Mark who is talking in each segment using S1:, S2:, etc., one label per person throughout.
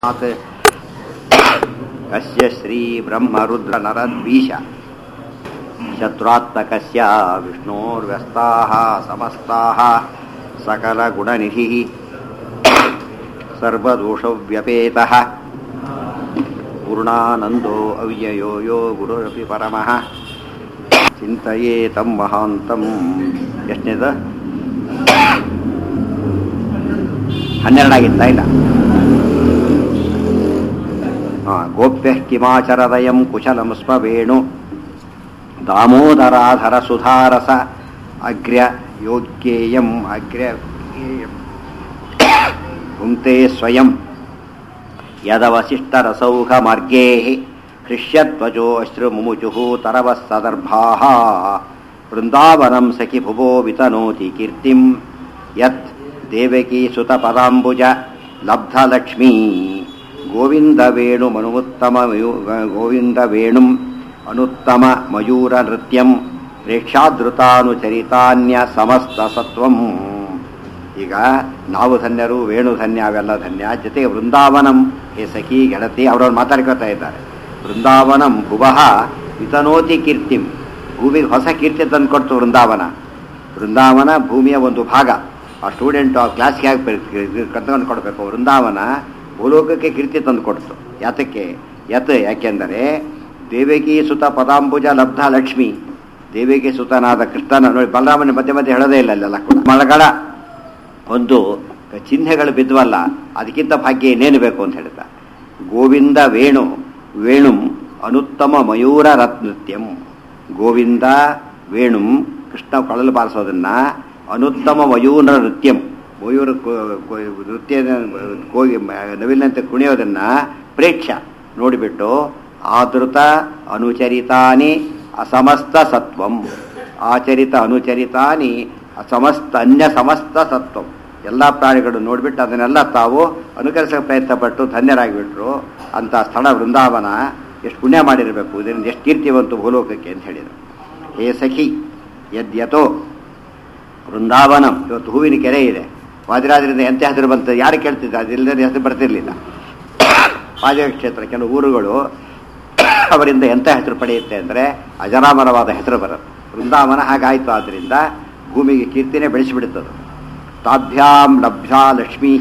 S1: ಮಾತ್ ಕಸ್ಯ ಶ್ರೀ ಬ್ರಹ್ಮರುದ್ರ ನರದ್ವೀಶ ಶತ್ರುತ್ಮಕಸ್ಯ ವಿಷ್ಣೋರ್ವ್ಯಸ್ತಾಃ ಸಮಸ್ತಾಃ सकलगुणनिधिः सर्वदोषव्यपेतः पूर्णानन्दो अव्ययो यो गुरुरपि परमः ಚಿಂತೆಯೇ ತಮ್ಮ ಮಹಾಂತಂ ಎಷ್ಟನೇದು ಹನ್ನೆರಡಾಗಿತ್ತಾ ಇಲ್ಲ ಗೋಪ್ಯ ಕಿಮಾಚರದಯಂ ಕುಶಲಂ ಸ್ಮ ವೇಣು ದಾಮೋದರಾಧರ ಸುಧಾರಸ ಅಗ್ರ್ಯ ಯೋಗ್ಯೇಯಂ ಅಗ್ರ್ಯ ಪುಂಕ್ತೆ ಸ್ವಯಂ ಯದವಶಿಷ್ಟರಸೌಘ ಮಾರ್ಗೇ ಹೃಷ್ಯತ್ವಜೋ ಅಶ್ರುಮುಮುಚುಃ ತರವಃ ಸದರ್ಭಾಃ ವೃಂದಾವನಂ ಸಖಿ ಭುವೋ ವಿತನೋತಿ ಕೀರ್ತಿಂ ಯತ್ ದೇವಕೀ ಸುತಪದಾಂಬುಜ ಲಬ್ಧಲಕ್ಷ್ಮೀ ಗೋವಿಂದ ವೇಣುಮನುತ್ತಮ ಗೋವಿಂದ ವೇಣುಂ ಅನುತ್ತಮ ಮಯೂರ ನೃತ್ಯಂ ಪ್ರೇಕ್ಷಾದೃತಾನುಚರಿತಾನ್ಯ ಸಮಸ್ತ ಸತ್ವಂ ಈಗ ನಾವು ಧನ್ಯರು ವೇಣು ಧನ್ಯ ಅವೆಲ್ಲ ಧನ್ಯ ಜೊತೆಗೆ ವೃಂದಾವನಂ ಹೇ ಸಖಿ ಗೆಳತಿ ಅವರವ್ರು ಮಾತಾಡ್ಕೊತಾ ಇದ್ದಾರೆ ವೃಂದಾವನಂ ಭುವಃ ವಿತನೋತಿ ಕೀರ್ತಿಂ ಭೂಮಿಗೆ ಹೊಸ ಕೀರ್ತಿ ತಂದುಕೊಡ್ತು ವೃಂದಾವನ ವೃಂದಾವನ ಭೂಮಿಯ ಒಂದು ಭಾಗ ಆ ಸ್ಟೂಡೆಂಟ್ ಆ ಕ್ಲಾಸ್ಗೆ ಹಾಕಿ ಕರ್ಕೊಂಡು ಕೊಡಬೇಕು ವೃಂದಾವನ ಭೂಲೋಕಕ್ಕೆ ಕೀರ್ತಿ ತಂದು ಕೊಡ್ತು ಯಾತಕ್ಕೆ ಯತ್ ಯಾಕೆಂದರೆ ದೇವಕಿ ಸುತ ಪದಾಂಬುಜ ಲಬ್ಧ ಲಕ್ಷ್ಮಿ ದೇವಿಗೆ ಸುತನಾದ ಕೃಷ್ಣನ ನೋಡಿ ಬಲರಾಮನ ಮಧ್ಯೆ ಮಧ್ಯೆ ಹೇಳೋದೇ ಇಲ್ಲ ಅಲ್ಲೆಲ್ಲ ಕೂಡ ಮಳಗಳ ಒಂದು ಚಿಹ್ನೆಗಳು ಬಿದ್ವಲ್ಲ ಅದಕ್ಕಿಂತ ಭಾಗ್ಯ ಇನ್ನೇನು ಬೇಕು ಅಂತ ಹೇಳ್ತಾ ಗೋವಿಂದ ವೇಣು ವೇಣುಂ ಅನುತ್ತಮ ಮಯೂರ ರತ್ನೃತ್ಯಂ ಗೋವಿಂದ ವೇಣುಂ ಕೃಷ್ಣ ಕೊಳಲು ಬಾರಿಸೋದನ್ನ ಅನುತ್ತಮ ಮಯೂರ ನೃತ್ಯಂ ಮಯೂರ ನೃತ್ಯ ಹೋಗಿ ನವಿಲಿನಂತೆ ಕುಣಿಯೋದನ್ನ ಪ್ರೇಕ್ಷ ನೋಡಿಬಿಟ್ಟು ಆದೃತ ಅನುಚರಿತಾನಿ ಅಸಮಸ್ತ ಸತ್ವಂ ಆಚರಿತ ಅನುಚರಿತಾನಿ ಸಮಸ್ತ ಅನ್ಯ ಸಮಸ್ತ ಸತ್ವಂ ಎಲ್ಲ ಪ್ರಾಣಿಗಳು ನೋಡಿಬಿಟ್ಟು ಅದನ್ನೆಲ್ಲ ತಾವು ಅನುಕರಿಸಕ್ಕೆ ಪ್ರಯತ್ನ ಪಟ್ಟು ಧನ್ಯರಾಗಿಬಿಟ್ರು ಅಂತ ಸ್ಥಳ ವೃಂದಾವನ ಎಷ್ಟು ಪುಣ್ಯ ಮಾಡಿರಬೇಕು ಇದರಿಂದ ಎಷ್ಟು ಕೀರ್ತಿವಂತು ಭೂಲೋಕಕ್ಕೆ ಅಂತ ಹೇಳಿದರು ಹೇ ಸಖಿ ಯದ್ಯತೋ ವೃಂದಾವನಂ ಇವತ್ತು ಹೂವಿನ ಕೆರೆ ಇದೆ ವಾದಿರಾಜರಿಂದ ಎಂತ ಹೆಸರು ಬಂತು ಯಾರು ಕೇಳ್ತಿದ್ರು ಅದಿಲ್ಲದೆ ಹೆಸರು ಬರ್ತಿರ್ಲಿಲ್ಲ ವಾದಿರ ಕ್ಷೇತ್ರ ಕೆಲವು ಊರುಗಳು ಅವರಿಂದ ಎಂಥ ಹೆಸರು ಪಡೆಯುತ್ತೆ ಅಂದರೆ ಅಜರಾಮರವಾದ ಹೆಸರು ಬರುತ್ತೆ ವೃಂದಾವನ ಹಾಗಾಯಿತು ಆದ್ದರಿಂದ ಭೂಮಿಗೆ ಕೀರ್ತಿನೇ ಬೆಳೆಸಿಬಿಡುತ್ತದೆ ತಾಭ್ಯಾಂ ಲಭ್ಯಾ ಲಕ್ಷ್ಮೀ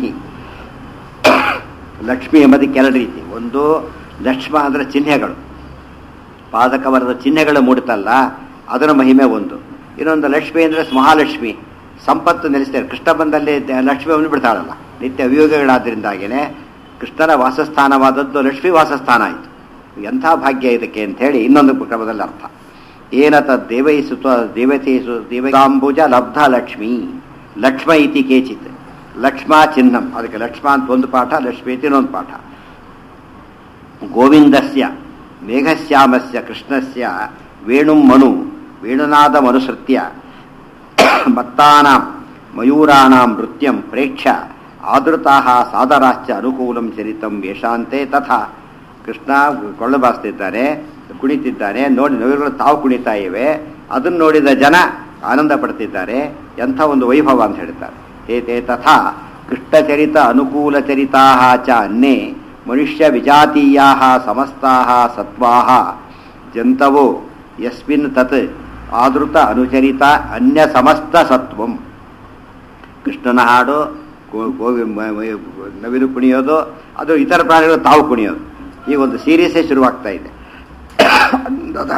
S1: ಲಕ್ಷ್ಮಿ ಎಂಬುದಕ್ಕೆ ಎರಡು ರೀತಿ ಒಂದು ಲಕ್ಷ್ಮ ಅಂದರೆ ಚಿಹ್ನೆಗಳು ಪಾದಕವರದ ಚಿಹ್ನೆಗಳು ಮೂಡುತ್ತಲ್ಲ ಅದರ ಮಹಿಮೆ ಒಂದು ಇನ್ನೊಂದು ಲಕ್ಷ್ಮಿ ಅಂದರೆ ಮಹಾಲಕ್ಷ್ಮಿ ಸಂಪತ್ತು ನೆಲೆಸ್ತಾರೆ ಕೃಷ್ಣ ಬಂದಲ್ಲಿ ಲಕ್ಷ್ಮಿ ಒಂದು ಬಿಡ್ತಾಳಲ್ಲ ನಿತ್ಯ ಅಭಿಯೋಗಗಳಾದ್ದರಿಂದಾಗೇನೆ ಕೃಷ್ಣನ ವಾಸಸ್ಥಾನವಾದದ್ದು ಲಕ್ಷ್ಮಿ ವಾಸಸ್ಥಾನ ಆಯಿತು ಎಂಥ ಭಾಗ್ಯ ಇದಕ್ಕೆ ಅಂತ ಹೇಳಿ ಇನ್ನೊಂದು ಕ್ರಮದಲ್ಲಿ ಅರ್ಥ ಏನತ ದೇವಯಿಸುತ್ತ ದೇವತೆಯಿಸು ದೇವತಾಂಬುಜ ಲಬ್ಧ ಲಕ್ಷ್ಮೀ ಲಕ್ಷ್ಮ ಇತಿ ಕೇಚಿತ್ ಲಕ್ಷ್ಮ ಚಿಹ್ನಂ ಅದಕ್ಕೆ ಲಕ್ಷ್ಮ ಅಂತ ಒಂದು ಪಾಠ ಲಕ್ಷ್ಮಿ ಇತಿ ಇನ್ನೊಂದು ಪಾಠ ಗೋವಿಂದಸ್ಯ ಮೇಘಶ್ಯಾಮಸ್ಯ ಕೃಷ್ಣಸ್ಯ ವೇಣುಂ ಮನು ವೇಣುನಾದ ಮನುಸೃತ್ಯ ಮತ್ತಾನಾಂ ಮಯೂರಾಣಾಂ ನೃತ್ಯಂ ಪ್ರೇಕ್ಷ ಆದೃತಾ ಸಾದರಾಶ್ಚ ಅನುಕೂಲಂ ಚರಿತಂ ಯಶಾಂತೆ ತಥಾ ಕೃಷ್ಣ ಕೊಳ್ಳು ಬಾಸ್ತಿದ್ದಾನೆ ಕುಣಿತಿದ್ದಾನೆ ನೋಡಿ ನವಿರುಗಳು ತಾವು ಕುಣಿತಾ ಇವೆ ಅದನ್ನು ನೋಡಿದ ಜನ ಆನಂದ ಪಡ್ತಿದ್ದಾರೆ ಎಂಥ ಒಂದು ವೈಭವ ಅಂತ ಹೇಳ್ತಾರೆ ಏತೆ ತಥಾ ಕೃಷ್ಣಚರಿತ ಅನುಕೂಲ ಚರಿತಾ ಚ ಅನ್ನೇ ಮನುಷ್ಯ ವಿಜಾತೀಯಾ ಸಮಸ್ತಾ ಸತ್ವಾ ಜಂತವೋ ಯಸ್ಮಿನ್ ತತ್ ಆದೃತ ಅನುಚರಿತ ಅನ್ಯ ಸಮಸ್ತ ಸತ್ವಂ ಕೃಷ್ಣನ ಹಾಡು ಗೋವಿ ನವಿಲು ಕುಣಿಯೋದು ಅದು ಇತರ ಪ್ರಾಣಿಗಳು ತಾವು ಕುಣಿಯೋದು ಈಗ ಒಂದು ಸೀರೀಸೇ ಶುರುವಾಗ್ತಾ ಇದೆ ಅಂದದ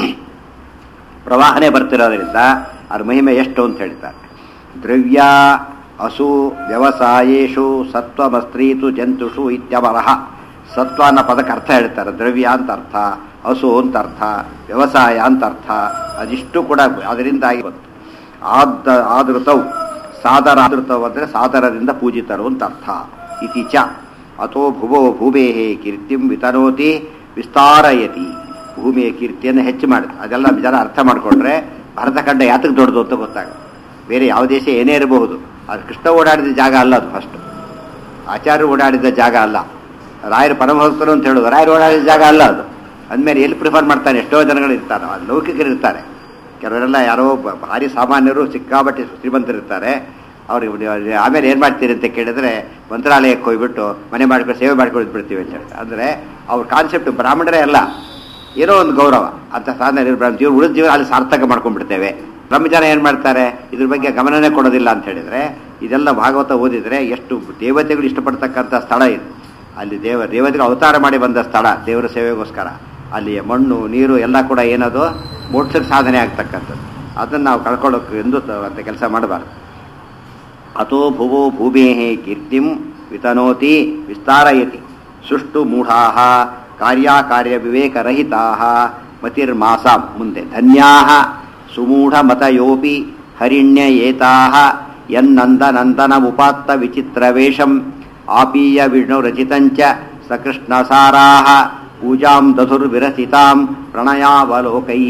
S1: ಪ್ರವಾಹನೆ ಬರ್ತಿರೋದ್ರಿಂದ ಅದ್ರ ಮಹಿಮೆ ಎಷ್ಟು ಅಂತ ಹೇಳ್ತಾರೆ ದ್ರವ್ಯ ಹಸು ವ್ಯವಸಾಯೇಶು ಸತ್ವಮಸ್ತ್ರೀತು ಜಂತುಷು ಇತ್ಯವರಹ ಸತ್ವ ಅನ್ನೋ ಪದಕ್ಕೆ ಅರ್ಥ ಹೇಳ್ತಾರೆ ದ್ರವ್ಯ ಅಂತ ಅರ್ಥ ಹಸು ಅಂತ ಅರ್ಥ ವ್ಯವಸಾಯ ಅಂತ ಅರ್ಥ ಅದಿಷ್ಟು ಕೂಡ ಅದರಿಂದಾಗಿ ಬಂತು ಆದ ಆದೃತವು ಸಾದರ ಆದೃತವು ಅಂದರೆ ಸಾದರದಿಂದ ಪೂಜಿತರು ಅಂತ ಅರ್ಥ ಇತಿ ಚ ಅಥೋ ಭುವೋ ಭೂಮೇಹೇ ಕೀರ್ತಿಂ ವಿತನೋತಿ ವಿಸ್ತಾರಯತಿ ಭೂಮಿಯ ಕೀರ್ತಿಯನ್ನು ಹೆಚ್ಚು ಮಾಡುತ್ತೆ ಅದೆಲ್ಲ ಜನ ಅರ್ಥ ಮಾಡಿಕೊಂಡ್ರೆ ಭರತಖಂಡ ಯಾತಕ್ಕೆ ದೊಡ್ಡದು ಅಂತ ಗೊತ್ತಾಗುತ್ತೆ ಬೇರೆ ಯಾವ ದೇಶ ಏನೇ ಇರಬಹುದು ಅದು ಕೃಷ್ಣ ಓಡಾಡಿದ ಜಾಗ ಅಲ್ಲ ಅದು ಫಸ್ಟ್ ಆಚಾರ್ಯರು ಓಡಾಡಿದ ಜಾಗ ಅಲ್ಲ ರಾಯರು ಪರಮಭಕ್ತರು ಅಂತ ಹೇಳೋದು ರಾಯರು ಓಡಾಡಿದ ಜಾಗ ಅಲ್ಲ ಅದು ಅಂದಮೇಲೆ ಎಲ್ಲಿ ಪ್ರಿಫರ್ ಮಾಡ್ತಾನೆ ಎಷ್ಟೋ ಜನಗಳು ಇರ್ತಾರೆ ಲೌಕಿಕರು ಇರ್ತಾರೆ ಕೆಲವರೆಲ್ಲ ಯಾರೋ ಭಾರಿ ಸಾಮಾನ್ಯರು ಸಿಕ್ಕಾಬಟ್ಟೆ ಶ್ರೀಮಂತರಿರ್ತಾರೆ ಅವ್ರಿಗೆ ಆಮೇಲೆ ಏನು ಮಾಡ್ತೀರಿ ಅಂತ ಕೇಳಿದ್ರೆ ಮಂತ್ರಾಲಯಕ್ಕೆ ಹೋಗ್ಬಿಟ್ಟು ಮನೆ ಮಾಡ್ಕೊಂಡು ಸೇವೆ ಮಾಡ್ಕೊಂಡು ಬಿಡ್ತೀವಿ ಅಂತ ಹೇಳ್ತಾರೆ ಅಂದರೆ ಅವ್ರ ಕಾನ್ಸೆಪ್ಟ್ ಬ್ರಾಹ್ಮಣರೇ ಅಲ್ಲ ಏನೋ ಒಂದು ಗೌರವ ಅಂತ ಸಾಧನೆ ಇವ್ರು ಉಳಿದ ಜೀವನ ಅಲ್ಲಿ ಸಾರ್ಥಕ ಮಾಡ್ಕೊಂಡ್ಬಿಡ್ತೇವೆ ನಮ್ಮ ಜನ ಏನು ಮಾಡ್ತಾರೆ ಇದ್ರ ಬಗ್ಗೆ ಗಮನನೇ ಕೊಡೋದಿಲ್ಲ ಅಂತ ಹೇಳಿದರೆ ಇದೆಲ್ಲ ಭಾಗವತ ಓದಿದರೆ ಎಷ್ಟು ದೇವತೆಗಳು ಇಷ್ಟಪಡ್ತಕ್ಕಂಥ ಸ್ಥಳ ಇದು ಅಲ್ಲಿ ದೇವ ದೇವತೆಗಳು ಅವತಾರ ಮಾಡಿ ಬಂದ ಸ್ಥಳ ದೇವರ ಸೇವೆಗೋಸ್ಕರ ಅಲ್ಲಿ ಮಣ್ಣು ನೀರು ಎಲ್ಲ ಕೂಡ ಏನದು ಮೋಕ್ಷದ ಸಾಧನೆ ಆಗ್ತಕ್ಕಂಥದ್ದು ಅದನ್ನು ನಾವು ಕಳ್ಕೊಳ್ಳೋಕೆ ಎಂದು ತ- ಅಂತ ಕೆಲಸ ಮಾಡಬಾರ್ದು ಅಥೋ ಭುವೋ ಭೂಮೇಃ ಕೀರ್ತಿಂ ವಿತನೋತಿ ವಿಸ್ತಾರಯತಿ ಸುಷ್ಟು ಮೂಢಾ ಕಾರ್ಯಕಾರ್ಯ ವಿವೇಕರಹಿತಾ ಮತಿರ್ಮಾಸ ಮುಂದೆ ಧನ್ಯಾ ಸುಮೂಢಮತಯೋಪಿ ಹರಿಣ್ಯ ಏತಾ ಯನ್ನಂದನಂದನ ಉಪಾತ್ತ ವಿಚಿತ್ರವೇಷಂ ಆಪೀಯ ವಿಷ್ಣುರಚಿತಂಚ ಸಕೃಷ್ಣಸಾರಾ ಪೂಜಾಂ ದಧುರ್ವಿರಚಿತಾಂ ಪ್ರಣಯಾವಲೋಕೈ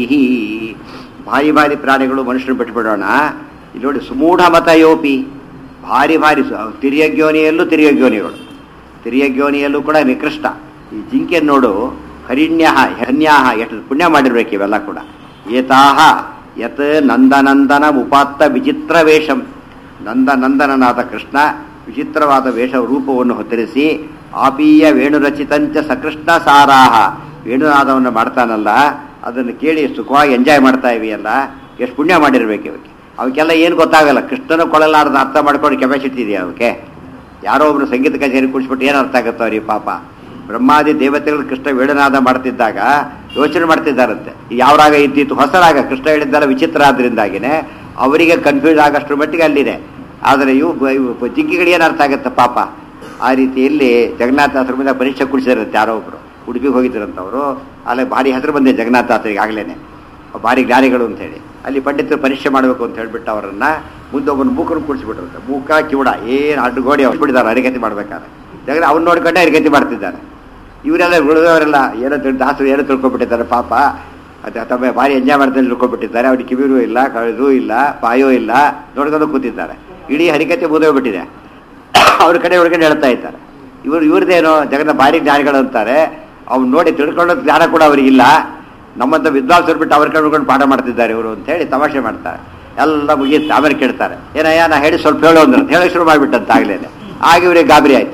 S1: ಭಾರಿ ಭಾರಿ ಪ್ರಾಣಿಗಳು ಮನುಷ್ಯರು ಬಿಟ್ಬಿಡೋಣ ಇಲ್ಲಿ ನೋಡಿ ಸುಮೂಢಮತಯೋಪಿ ಭಾರಿ ಭಾರಿ ಸು- ತಿರ್ಯಗ್ಯೋನಿಯಲ್ಲೂ ತಿರ್ಯಗ್ಯೋನಿಗಳು ತಿರ್ಯಗ್ಯೋನಿಯಲ್ಲೂ ಕೂಡ ನಿಕೃಷ್ಟ ಈ ಜಿಂಕೆ ನೋಡು ಹರಿಣ್ಯ ಹನ್ಯಾಹ ಎಷ್ಟು ಪುಣ್ಯ ಮಾಡಿರ್ಬೇಕು ಇವೆಲ್ಲ ಕೂಡ ಏತಾಹ ಯತ್ ನಂದನಂದನ ಉಪಾತ್ತ ವಿಚಿತ್ರ ವೇಷಂ ನಂದನಂದನನಾದ ಕೃಷ್ಣ ವಿಚಿತ್ರವಾದ ವೇಷ ರೂಪವನ್ನು ಹೊತ್ತರಿಸಿ ಆಪೀಯ ವೇಣುರಚಿತಂಚ ಸಕೃಷ್ಣ ಸಾರಾಹ ವೇಣುನಾದವನ್ನು ಮಾಡ್ತಾನಲ್ಲ ಅದನ್ನು ಕೇಳಿ ಸುಖವಾಗಿ ಎಂಜಾಯ್ ಮಾಡ್ತಾ ಇವೆಯಲ್ಲ ಎಷ್ಟು ಪುಣ್ಯ ಮಾಡಿರ್ಬೇಕು ಇವಕ್ಕೆ ಅವಕ್ಕೆಲ್ಲ ಏನು ಗೊತ್ತಾಗಲ್ಲ ಕೃಷ್ಣನ ಕೊಳಲಾರ್ದ ಅರ್ಥ ಮಾಡ್ಕೊಂಡು ಕೆಪಾಸಿಟಿ ಇದೆಯಾ ಅವಕ್ಕೆ ಯಾರೋ ಒಬ್ರು ಸಂಗೀತ ಕಚೇರಿ ಕುಡಿಸ್ಬಿಟ್ಟು ಏನು ಅರ್ಥ ಆಗುತ್ತೋ ಅವ್ರಿಗೆ ಪಾಪ ಬ್ರಹ್ಮಾದಿ ದೇವತೆಗಳು ಕೃಷ್ಣ ವೇಣುನಾದ ಮಾಡ್ತಿದ್ದಾಗ ಯೋಚನೆ ಮಾಡ್ತಿದ್ದಾರಂತೆ ಯಾವ ರಾಗ ಇದ್ದಿತ್ತು ಹೊಸ ರಾಗ ಕೃಷ್ಣ ಹೇಳಿದ್ದಲ್ಲ ವಿಚಿತ್ರ ಆದ್ರಿಂದಾಗಿನೇ ಅವರಿಗೆ ಕನ್ಫ್ಯೂಸ್ ಆಗಷ್ಟರ ಮಟ್ಟಿಗೆ ಅಲ್ಲಿದೆ ಆದರೆ ಇವು ಇವು ಜಿಂಕಿಗಳಿಗೆ ಏನು ಅರ್ಥ ಆಗುತ್ತೆ ಪಾಪ ಆ ರೀತಿಯಲ್ಲಿ ಜಗನ್ನಾಥಾಸ್ರ ಮೇಲೆ ಪರೀಕ್ಷೆ ಕುಡಿಸಿರುತ್ತೆ ಯಾರೋ ಒಬ್ರು ಉಡುಪಿಗೆ ಹೋಗಿದ್ರಂತವರು ಅಲ್ಲಿ ಭಾರಿ ಹೆಸರು ಬಂದಿದೆ ಜಗನ್ನಾಥಾಸ್ರಿಗೆ ಆಗ್ಲೇನೆ ಭಾರಿ ಜ್ಞಾನಿಗಳು ಅಂತ ಹೇಳಿ ಅಲ್ಲಿ ಪಂಡಿತರು ಪರೀಕ್ಷೆ ಮಾಡಬೇಕು ಅಂತ ಹೇಳ್ಬಿಟ್ಟು ಅವರನ್ನ ಮುಂದೆ ಒಬ್ಬನ ಮೂಕನ್ನು ಕೂಡಿಸ್ಬಿಟ್ರಂತೆ ಮೂಕ ಕಿವುಡ ಏನು ಅಡ್ಡುಗೋಡಿ ಬಿಟ್ಟಿದ್ದಾರೆ ಅರಿಗತಿ ಮಾಡ್ಬೇಕಾದ್ರೆ ಜಗನ್ ಅವ್ನು ನೋಡ್ಕೊಂಡೆ ಅರಿಗತಿ ಮಾಡ್ತಿದ್ದಾರೆ ಇವರೆಲ್ಲ ಉಳಿದವರೆಲ್ಲ ಏನೋ ತಿಳ್ ದಾಸರು ಏನೋ ತಿಳ್ಕೊಬಿಟ್ಟಿದ್ದಾರೆ ಪಾಪ ಅದು ತಮ್ಮ ಭಾರಿ ಎಂಜಾಯ್ ಮಾಡ್ತಾರೆ ತಿಳ್ಕೊಬಿಟ್ಟಿದ್ದಾರೆ ಅವ್ರಿಗೆ ಕಿವಿರೂ ಇಲ್ಲ ಕಳೆದೂ ಇಲ್ಲ ಬಾಯೋ ಇಲ್ಲ ನೋಡ್ಕೊಂಡು ಕೂತಿದ್ದಾರೆ ಇಡೀ ಹರಿಕತೆ ಮುಗಿದೋಗ್ಬಿಟ್ಟಿದೆ ಅವ್ರ ಕಡೆ ಹುಡ್ಕೊಂಡು ಹೇಳ್ತಾ ಇದ್ದಾರೆ ಇವರು ಇವ್ರದ್ದೇನೋ ಜಗನ್ನ ಭಾರಿ ಜ್ಞಾನಿಗಳು ಅಂತಾರೆ ಅವ್ನು ನೋಡಿ ತಿಳ್ಕೊಳ್ಳೋ ಜ್ಞಾನ ಕೂಡ ಅವರಿಗಿಲ್ಲ ನಮ್ಮಂತ ವಿದ್ವಾಂಸರು ಬಿಟ್ಟು ಅವ್ರ ಕಡೆ ಹುಡ್ಕೊಂಡು ಪಾಠ ಮಾಡ್ತಿದ್ದಾರೆ ಇವರು ಅಂತ ಹೇಳಿ ತಮಾಷೆ ಮಾಡ್ತಾರೆ ಎಲ್ಲ ಮುಗಿಯುತ್ತೆ ಆಮೇಲೆ ಕೇಳ್ತಾರೆ ಏನಯ್ಯ ನಾ ಹೇಳಿ ಸ್ವಲ್ಪ ಹೇಳೋ ಅಂದ್ರೆ ಹೇಳೋಕೆ ಶುರು ಮಾಡಿಬಿಟ್ಟಂತ ಆಗ್ಲೇನೆ ಆಗ ಇವ್ರಿಗೆ ಗಾಬರಿ ಆಯ್ತು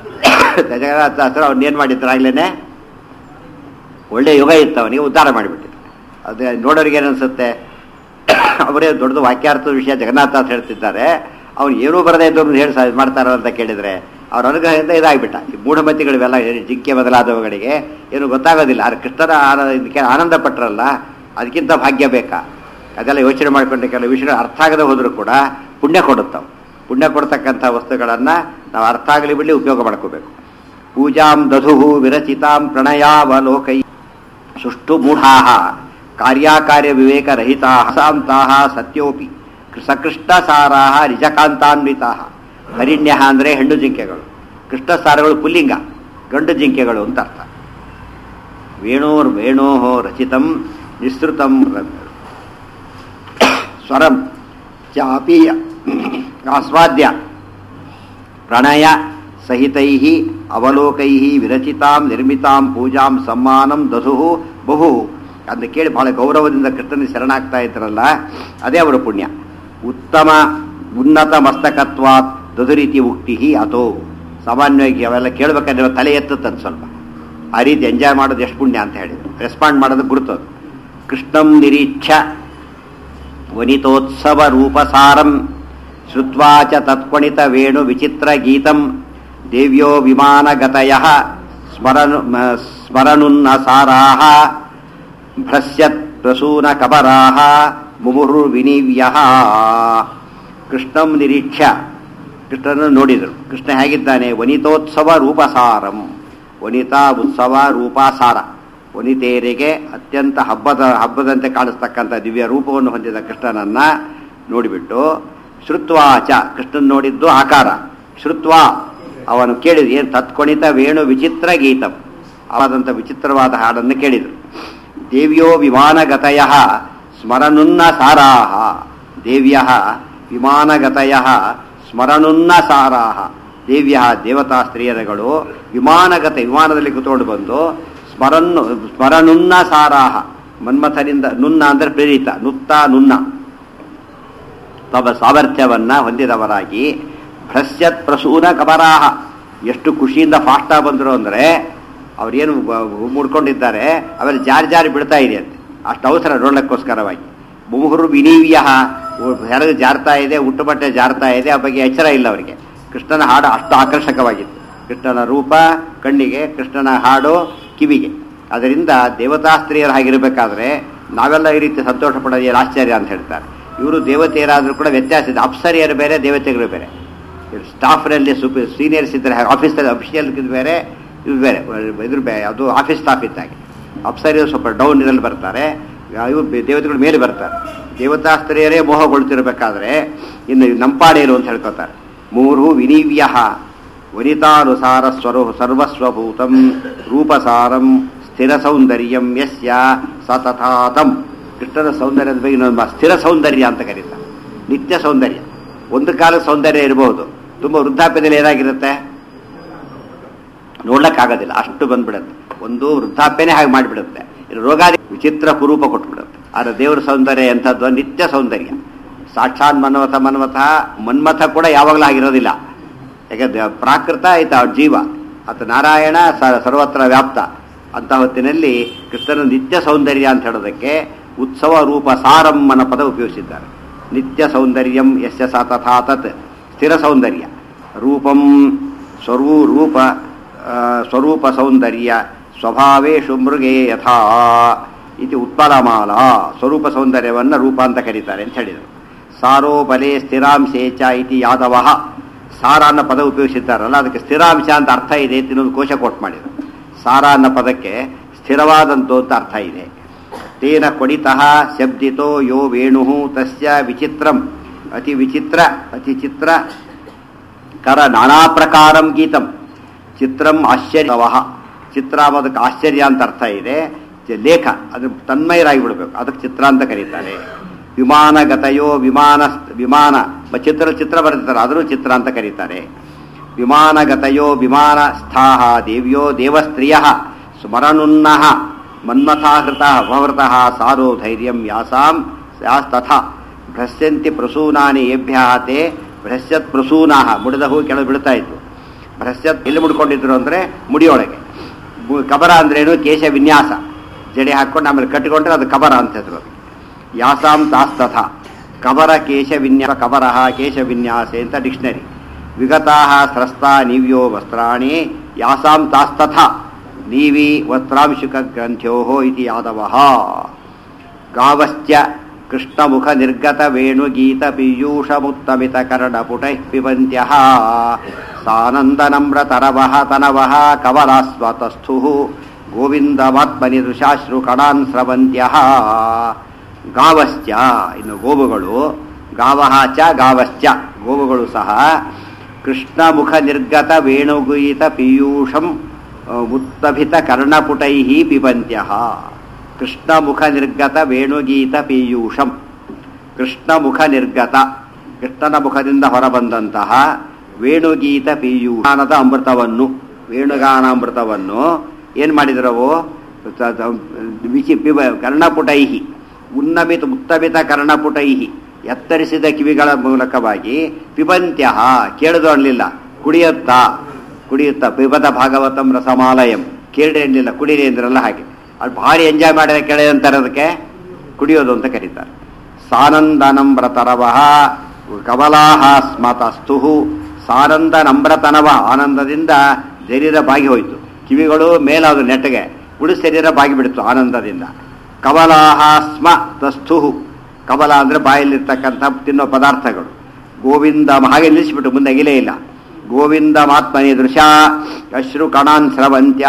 S1: ಜಗನ್ನಾಥ ಹತ್ರ ಅವ್ನು ಏನು ಮಾಡಿದ್ರು ಆಗ್ಲೇನೆ ಒಳ್ಳೆ ಯುಗ ಇತ್ತು ಅವನಿಗೆ ಉದ್ಧಾರ ಮಾಡಿಬಿಟ್ಟಿದ್ರು ಅದೇ ನೋಡೋರಿಗೆ ಏನನ್ಸುತ್ತೆ ಅವರೇ ದೊಡ್ಡದು ವಾಕ್ಯಾರ್ಥದ ವಿಷಯ ಜಗನ್ನಾಥ ಅಂತ ಹೇಳ್ತಿದ್ದಾರೆ ಅವ್ನು ಏನೂ ಬರದೇ ಇದ್ದವ್ರು ಹೇಳಿ ಸಾ- ಮಾಡ್ತಾರೋ ಅಂತ ಕೇಳಿದ್ರೆ ಅವ್ರ ಅನುಗ್ರಹದಿಂದ ಇದಾಗ್ಬಿಟ್ಟ ಈ ಮೂಢಮತಿಗಳಿವೆಲ್ಲ ಹೇಳಿ ಜಿಂಕೆ ಬದಲಾದವುಗಳಿಗೆ ಏನು ಗೊತ್ತಾಗೋದಿಲ್ಲ ಆದ್ರೆ ಕೃಷ್ಣನ ಆನ- ಇದಕ್ಕೆ ಆನಂದ ಪಟ್ಟರಲ್ಲ ಅದಕ್ಕಿಂತ ಭಾಗ್ಯ ಬೇಕಾ ಅದೆಲ್ಲ ಯೋಚನೆ ಮಾಡಿಕೊಂಡ್ರೆ ಕೆಲವು ವಿಷಯ ಅರ್ಥ ಆಗದೆ ಹೋದರೂ ಕೂಡ ಪುಣ್ಯ ಕೊಡುತ್ತವು ಪುಣ್ಯ ಕೊಡ್ತಕ್ಕಂಥ ವಸ್ತುಗಳನ್ನು ನಾವು ಅರ್ಥ ಆಗಲಿ ಬಿಡಲಿ ಉಪಯೋಗ ಮಾಡ್ಕೋಬೇಕು ಪೂಜಾಂ ದಧು ವಿರಚಿತಾಂ ಪ್ರಣಯಾವಲೋಕೈ ಸುಷ್ಟು ಮೂಢಾ ಕಾರ್ಯಾಕಾರ್ಯ ವಿವೇಕ ರಹಿತಾ ಹಸಾಂತಾ ಸತ್ಯೋಪಿ ಸಕೃಷ್ಣಸಾರಾ ನಿಜಕಾಂತಾನ್ವಿತಾ ಹರಿಣ್ಯ ಅಂದರೆ ಹೆಣ್ಣು ಜಿಂಕೆಗಳು ಕೃಷ್ಣಸಾರಗಳು ಪುಲ್ಲಿಂಗ ಗಂಡು ಜಿಂಕೆಗಳು ಅಂತ ಅರ್ಥ ವೇಣೋರ್ ವೇಣೋ ರಚಿತಂ ನಿಸೃತಂ ಸ್ವರಂ ಚಾಪೀಯ ಆಸ್ವಾದ್ಯ ಪ್ರಣಯ ಸಹಿತೈ ಅವಲೋಕೈ ವಿರಚಿತಾಂ ನಿರ್ಮಿತಾಂ ಪೂಜಾಂ ಸಮ್ಮಾನಂ ದಧು ಬಹು ಅಂತ ಕೇಳಿ ಬಹಳ ಗೌರವದಿಂದ ಕೃಷ್ಣನಿಗೆ ಶರಣಾಗ್ತಾ ಇದ್ರಲ್ಲ ಅದೇ ಅವರ ಪುಣ್ಯ ಉತ್ತಮ ಉನ್ನತ ಮಸ್ತಕತ್ವಾತ್ ದದುರೀತಿ ಉಕ್ತಿ ಅಥೋ ಸಾಮಾನ್ಯವಾಗಿ ಅವೆಲ್ಲ ಕೇಳ್ಬೇಕಾದ್ರೆ ತಲೆ ಎತ್ತುತ್ತಂತ ಸ್ವಲ್ಪ ಆ ರೀತಿ ಎಂಜಾಯ್ ಮಾಡೋದು ಎಷ್ಟು ಪುಣ್ಯ ಅಂತ ಹೇಳಿದ್ರು ರೆಸ್ಪಾಂಡ್ ಮಾಡೋದು ಗುರುತು ಕೃಷ್ಣಂ ನಿರೀಕ್ಷ ವನಿತೋತ್ಸವ ರೂಪಸಾರಂ ಶ್ರುತ್ವಾ ಚ ತತ್ಪಣಿತ ವೇಣು ವಿಚಿತ್ರ ಗೀತಂ ದೇವ್ಯೋ ವಿಮಾನಗತಯ ಸ್ಮರನು ಮ- ಸ್ಮರನುನ್ನ ಸಾರಾಹ ಭ್ರಸ್ಯತ್ ಪ್ರಸೂನ ಕಬರಾಹ ಮುಮುರು ವಿನಿವ್ಯ ಕೃಷ್ಣಂ ನಿರೀಕ್ಷ ಕೃಷ್ಣನನ್ನು ನೋಡಿದರು ಕೃಷ್ಣ ಹೇಗಿದ್ದಾನೆ ವನಿತೋತ್ಸವ ರೂಪಸಾರಂ ವನಿತಾ ಉತ್ಸವ ರೂಪಾಸಾರ ವನಿತೆಯರಿಗೆ ಅತ್ಯಂತ ಹಬ್ಬದ ಹಬ್ಬದಂತೆ ಕಾಣಿಸ್ತಕ್ಕಂಥ ದಿವ್ಯ ರೂಪವನ್ನು ಹೊಂದಿದ ಕೃಷ್ಣನನ್ನ ನೋಡಿಬಿಟ್ಟು ಶ್ರುತ್ವಾಚ ಕೃಷ್ಣನ್ ನೋಡಿದ್ದು ಆಕಾರ ಶ್ರುತ್ವಾ ಅವನು ಕೇಳಿದ ಏನು ತತ್ಕೊಣಿತ ವೇಣು ವಿಚಿತ್ರ ಗೀತಂ ಆದಂಥ ವಿಚಿತ್ರವಾದ ಹಾಡನ್ನು ಕೇಳಿದರು ದೇವ್ಯೋ ವಿಮಾನಗತಯ ಸ್ಮರನುನ್ನ ಸಾರಾಹ ದೇವ್ಯ ವಿಮಾನಗತಯ ಸ್ಮರನುನ್ನ ಸಾರಾಹ ದೇವ್ಯ ದೇವತಾ ಸ್ತ್ರೀಯರುಗಳು ವಿಮಾನಗತ ವಿಮಾನದಲ್ಲಿ ಕೂತ್ಕೊಂಡು ಬಂದು ಸ್ಮರನ್ನು ಸ್ಮರನುನ್ನ ಸಾರಾಹ ಮನ್ಮಥನಿಂದ ನುನ್ನ ಅಂದ್ರೆ ಪ್ರೇರಿತ ನುತ್ತ ನುನ್ನ ತಮ್ಮ ಸಾಮರ್ಥ್ಯವನ್ನ ಹೊಂದಿದವರಾಗಿ ಭ್ರಸ್ಯತ್ ಪ್ರಸೂನ ಕಬರಾಹ ಎಷ್ಟು ಖುಷಿಯಿಂದ ಫಾಸ್ಟಾಗಿ ಬಂದರು ಅಂದರೆ ಅವ್ರೇನು ಮುಡ್ಕೊಂಡಿದ್ದಾರೆ ಅವೆಲ್ಲ ಜಾರಿ ಜಾರಿ ಬಿಡ್ತಾ ಇದೆ ಅಂತೆ ಅಷ್ಟು ಅವಸರ ನೋಡಲಿಕ್ಕೋಸ್ಕರವಾಗಿ ಮುಹುರು ವಿನೀವ್ಯ ಹೆರಗು ಜಾರ್ತಾ ಇದೆ ಉಟ್ಟು ಬಟ್ಟೆ ಜಾರ್ತಾ ಇದೆ ಆ ಬಗ್ಗೆ ಎಚ್ಚರ ಇಲ್ಲ ಅವರಿಗೆ ಕೃಷ್ಣನ ಹಾಡು ಅಷ್ಟು ಆಕರ್ಷಕವಾಗಿತ್ತು ಕೃಷ್ಣನ ರೂಪ ಕಣ್ಣಿಗೆ ಕೃಷ್ಣನ ಹಾಡು ಕಿವಿಗೆ ಅದರಿಂದ ದೇವತಾ ಸ್ತ್ರೀಯರು ಹಾಗಿರಬೇಕಾದ್ರೆ ನಾವೆಲ್ಲ ಈ ರೀತಿ ಸಂತೋಷ ಪಡೋದು ಏನು ಆಶ್ಚರ್ಯ ಅಂತ ಹೇಳ್ತಾರೆ ಇವರು ದೇವತೆಯರಾದರೂ ಕೂಡ ವ್ಯತ್ಯಾಸ ಇದೆ ಅಪ್ಸರಿಯರು ಬೇರೆ ದೇವತೆಗಳು ಬೇರೆ ಸ್ಟಾಫ್ನಲ್ಲಿ ಸುಪಿ ಸೀನಿಯರ್ಸ್ ಇದ್ದರೆ ಆಫೀಸಲ್ಲಿ ಅಫಿಷಿಯಲ್ ಬೇರೆ ಇದು ಬೇರೆ ಇದ್ರ ಬೇರೆ ಅದು ಆಫೀಸ್ ಸ್ಟಾಫ್ ಇದ್ದಾಗೆ ಅಪ್ಸರಿಯರು ಸ್ವಲ್ಪ ಡೌನ್ ಇದರಲ್ಲಿ ಬರ್ತಾರೆ ಇವು ದೇವತೆಗಳು ಮೇಲೆ ಬರ್ತಾರೆ ದೇವತಾ ಸ್ತ್ರೀಯರೇ ಮೋಹಗೊಳ್ತಿರ್ಬೇಕಾದ್ರೆ ಇನ್ನು ನಂಪಾಡೇರು ಅಂತ ಹೇಳ್ಕೊತಾರೆ ಮೂರು ವಿನೀವ್ಯ ವನಿತಾನುಸಾರ ಸ್ವರು ಸರ್ವಸ್ವಭೂತಂ ರೂಪಸಾರಂ ಸ್ಥಿರ ಸೌಂದರ್ಯಂ ಯಸ್ಯ ಸತತಾತಂ ಕೃಷ್ಣನ ಸೌಂದರ್ಯದ ಬಗ್ಗೆ ನಮ್ಮ ಸ್ಥಿರ ಸೌಂದರ್ಯ ಅಂತ ಕರೀತಾರೆ ನಿತ್ಯ ಸೌಂದರ್ಯ ಒಂದು ಕಾಲ ಸೌಂದರ್ಯ ಇರಬಹುದು ತುಂಬ ವೃದ್ಧಾಪ್ಯದಲ್ಲಿ ಏನಾಗಿರುತ್ತೆ ನೋಡ್ಲಕ್ಕಾಗೋದಿಲ್ಲ ಅಷ್ಟು ಬಂದ್ಬಿಡುತ್ತೆ ಒಂದು ವೃದ್ಧಾಪ್ಯನೇ ಹಾಗೆ ಮಾಡಿಬಿಡುತ್ತೆ ಇನ್ನು ರೋಗಾದಿ ವಿಚಿತ್ರ ಕುರೂಪ ಕೊಟ್ಬಿಡುತ್ತೆ ಆದರೆ ದೇವರ ಸೌಂದರ್ಯ ಎಂಥದ್ದು ನಿತ್ಯ ಸೌಂದರ್ಯ ಸಾಕ್ಷಾತ್ ಮನ್ಮಥ ಮನ್ಮಥ ಮನ್ಮಥ ಕೂಡ ಯಾವಾಗಲೂ ಆಗಿರೋದಿಲ್ಲ ಯಾಕಂದ್ರೆ ಪ್ರಾಕೃತ ಆಯ್ತ ಜೀವ ಆತ ನಾರಾಯಣ ಸ- ಸರ್ವತ್ರ ವ್ಯಾಪ್ತ ಅಂತ ಹೊತ್ತಿನಲ್ಲಿ ಕೃಷ್ಣನ ನಿತ್ಯ ಸೌಂದರ್ಯ ಅಂತ ಹೇಳೋದಕ್ಕೆ ಉತ್ಸವ ರೂಪ ಸಾರಂ ಅನ್ನೋ ಪದ ಉಪಯೋಗಿಸಿದ್ದಾರೆ ನಿತ್ಯ ಸೌಂದರ್ಯಂ ಯಸ್ಯ ಸ ತಥಾ ತತ್ ಸ್ಥಿರ ಸೌಂದರ್ಯ ರೂಪಂ ಸ್ವರೂ ರೂಪ ಆ, ಸ್ವರೂಪ ಸೌಂದರ್ಯ ಸ್ವಭಾವೇಶು ಮೃಗೇ ಯಥಾ ಇದು ಉತ್ಪಲಮಾಲ ಸ್ವರೂಪ ಸೌಂದರ್ಯವನ್ನು ರೂಪ ಅಂತ ಕರೀತಾರೆ ಅಂತ ಹೇಳಿದರು ಸಾರೋ ಬಲೆ ಸ್ಥಿರಾಂಶೇಚ ಇತಿ ಯಾದವ ಸಾರ ಅನ್ನೋ ಪದ ಉಪಯೋಗಿಸಿದ್ದಾರಲ್ಲ ಅದಕ್ಕೆ ಸ್ಥಿರಾಂಶ ಅಂತ ಅರ್ಥ ಇದೆ ಅಂತ ಇನ್ನೊಂದು ಕೋಶ ಕೋಟ್ ಮಾಡಿದರು ಸಾರ ಅನ್ನೋ ಪದಕ್ಕೆ ಸ್ಥಿರವಾದಂತು ಅಂತ ಅರ್ಥ ಇದೆ ತೇನ ಕೊಡಿತಃ ಶಬ್ದಿತೋ ಯೋ ವೇಣು ತಸ್ಯ ವಿಚಿತ್ರಂ ಅತಿ ವಿಚಿತ್ರ ಅತಿ ಚಿತ್ರ ಕರ ನಾನಾ ಪ್ರಕಾರಂ ಗೀತಂ ಚಿತ್ರಂ ಆಶ್ಚರ್ಯವಹ ಚಿತ್ರ ಅದಕ್ಕೆ ಆಶ್ಚರ್ಯ ಅಂತ ಅರ್ಥ ಇದೆ ಜ- ಲೇಖ ಅದು ತನ್ಮಯರಾಗಿ ಬಿಡಬೇಕು ಅದಕ್ಕೆ ಚಿತ್ರ ಅಂತ ಕರೀತಾರೆ ವಿಮಾನಗತಯೋ ವಿಮಾನ ವಿಮಾನ ಬ- ಚಿತ್ರ ಚಿತ್ರ ಬರೆದಿದ್ದಾರೆ ಅದನ್ನು ಚಿತ್ರ ಅಂತ ಕರೀತಾರೆ ವಿಮಾನಗತಯೋ ವಿಮಾನ ಸ್ಥಾಹ ದೇವ್ಯೋ ದೇವಸ್ತ್ರೀಯ ಸ್ಮರಣುನ್ನಃ ಮನ್ಮಥಾಹೃತ ಭವೃತಃ ಸಾರೋ ಧೈರ್ಯಂ ಯಾಸಾಂ ಯಾಸ್ತಥಾ ಭ್ರಸ್ಯಂತಿ ಪ್ರಸೂನಾನಿ ಏಭ್ಯ ತೇ ಭ್ರಸ್ಯತ್ ಪ್ರಸೂನಾಹ ಮುಡಿದ ಹೂ ಕೆಳಗೆ ಬೀಳ್ತಾ ಇತ್ತು ಭ್ರಸ್ಯತ್ ಎಲ್ಲಿ ಮುಡ್ಕೊಂಡಿದ್ರು ಅಂದರೆ ಮುಡಿಯೊಳಗೆ ಬು- ಕಬರ ಅಂದ್ರೇನು ಕೇಶ ವಿನ್ಯಾಸ ಜಡೆ ಹಾಕ್ಕೊಂಡು ಆಮೇಲೆ ಕಟ್ಟಿಕೊಂಡ್ರೆ ಅದು ಕಬರ ಅಂತ ಹೆಸರು ಅದಕ್ಕೆ. ಯಾಸಾಂ ತಾಸ್ತಥ ಕಬರ ಕೇಶ ವಿನ್ಯಾಸ ಕಬರಃ ಕೇಶ ವಿನ್ಯಾಸೆ ಅಂತ ಡಿಕ್ಷನರಿ ವಿಗತಾ ಸ್ರಸ್ತಾ ನೀವ್ಯೋ ವಸ್ತ್ರಾಣಿ ಯಾಸಾಂ ತಾಸ್ತಥ ನೀವಿ ವಸ್ತ್ರಾಂಶುಕ ಗ್ರಂಥ್ಯೋ ಇತಿ ಯಾದವಃ ಗಾವಶ್ಚ ಕೃಷ್ಣಮುಖ ನಿರ್ಗತ ವೇಣುಗೀತ ಪೀಯೂಷಮುತ್ತಮಿತ ಕರ್ಣಪುಟೈ ಪಿಬಂತ್ಯ ಸಾನಂದನಮ್ರತರವಃ ತನವಃ ಕವಲಾಸ್ವತಸ್ಥು ಗೋವಿಂದಮಾತ್ಮನಿ ಋಷಾಶ್ರು ಕಣಾನ್ ಸ್ರವಂತ್ಯ ಗಾವಶ್ಚ ಇನ್ನು ಗೋವುಗಳು ಗಾವಹ ಚ ಗಾವಶ್ಚ ಗೋವುಗಳು ಸಹ ಕೃಷ್ಣಮುಖ ನಿರ್ಗತ ವೇಣುಗೀತ ಪೀಯೂಷಂ ಉತ್ತಭಿತ ಕರ್ಣಪುಟೈ ಪಿಬಂತ್ಯ ಕೃಷ್ಣಮುಖ ನಿರ್ಗತ ವೇಣುಗೀತ ಪೀಯೂಷಂ ಕೃಷ್ಣಮುಖ ನಿರ್ಗತ ಕೃಷ್ಣನ ಮುಖದಿಂದ ಹೊರಬಂದಂತಹ ವೇಣುಗೀತ ಪೀಯೂಷಾನದ ಅಮೃತವನ್ನು ವೇಣುಗಾನಾಮೃತವನ್ನು ಏನು ಮಾಡಿದ್ರವು ತ- ತ- ವಿಚಿ ಪಿಬ ಕರ್ಣಪುಟೈಹಿ ಉನ್ನಮಿತ ಉತ್ತಮಿತ ಕರ್ಣಪುಟೈಹಿ ಎತ್ತರಿಸಿದ ಕಿವಿಗಳ ಮೂಲಕವಾಗಿ ಪಿಬಂತ್ಯ ಕೇಳದು ಅನ್ನಲಿಲ್ಲ ಕುಡಿಯುತ್ತಾ ಕುಡಿಯುತ್ತಾ ಪಿಬದ ಭಾಗವತಂ ರಸಮಾಲಯಂ ಕೇಳಿ ಅನ್ನಲಿಲ್ಲ ಕುಡೀರಿ ಅಂದ್ರಲ್ಲ ಹಾಗೆ ಅದು ಭಾರಿ ಎಂಜಾಯ್ ಮಾಡಿದ ಕೇಳಿದೆ ಅಂತಾರೆ ಅದಕ್ಕೆ ಕುಡಿಯೋದು ಅಂತ ಕರೀತಾರೆ ಸಾನಂದನಮ್ರತರವಃ ಕಮಲಾಹ ಸ್ಮತಸ್ತು ಸಾನಂದ ನಮ್ರತನವ ಆನಂದದಿಂದ ಶರೀರ ಬಾಗಿ ಹೋಯಿತು ಕಿವಿಗಳು ಮೇಲಾದ ನೆಟ್ಟಗೆ ಉಳು ಶರೀರ ಬಾಗಿ ಬಿಡ್ತು ಆನಂದದಿಂದ ಕಮಲಾಹ ಸ್ಮ ತಸ್ಥು ಕಮಲ ಅಂದರೆ ಬಾಯಲ್ಲಿರ್ತಕ್ಕಂಥ ತಿನ್ನೋ ಪದಾರ್ಥಗಳು ಗೋವಿಂದ ಹಾಗೆ ನಿಲ್ಲಿಸಿಬಿಟ್ಟು ಮುಂದೆ ಅಗಿಲೇ ಇಲ್ಲ ಗೋವಿಂದ ಮಾತ್ಮನಿ ದೃಶ ಅಶ್ರು ಕಣಾನ್ ಸ್ರವಂತ್ಯ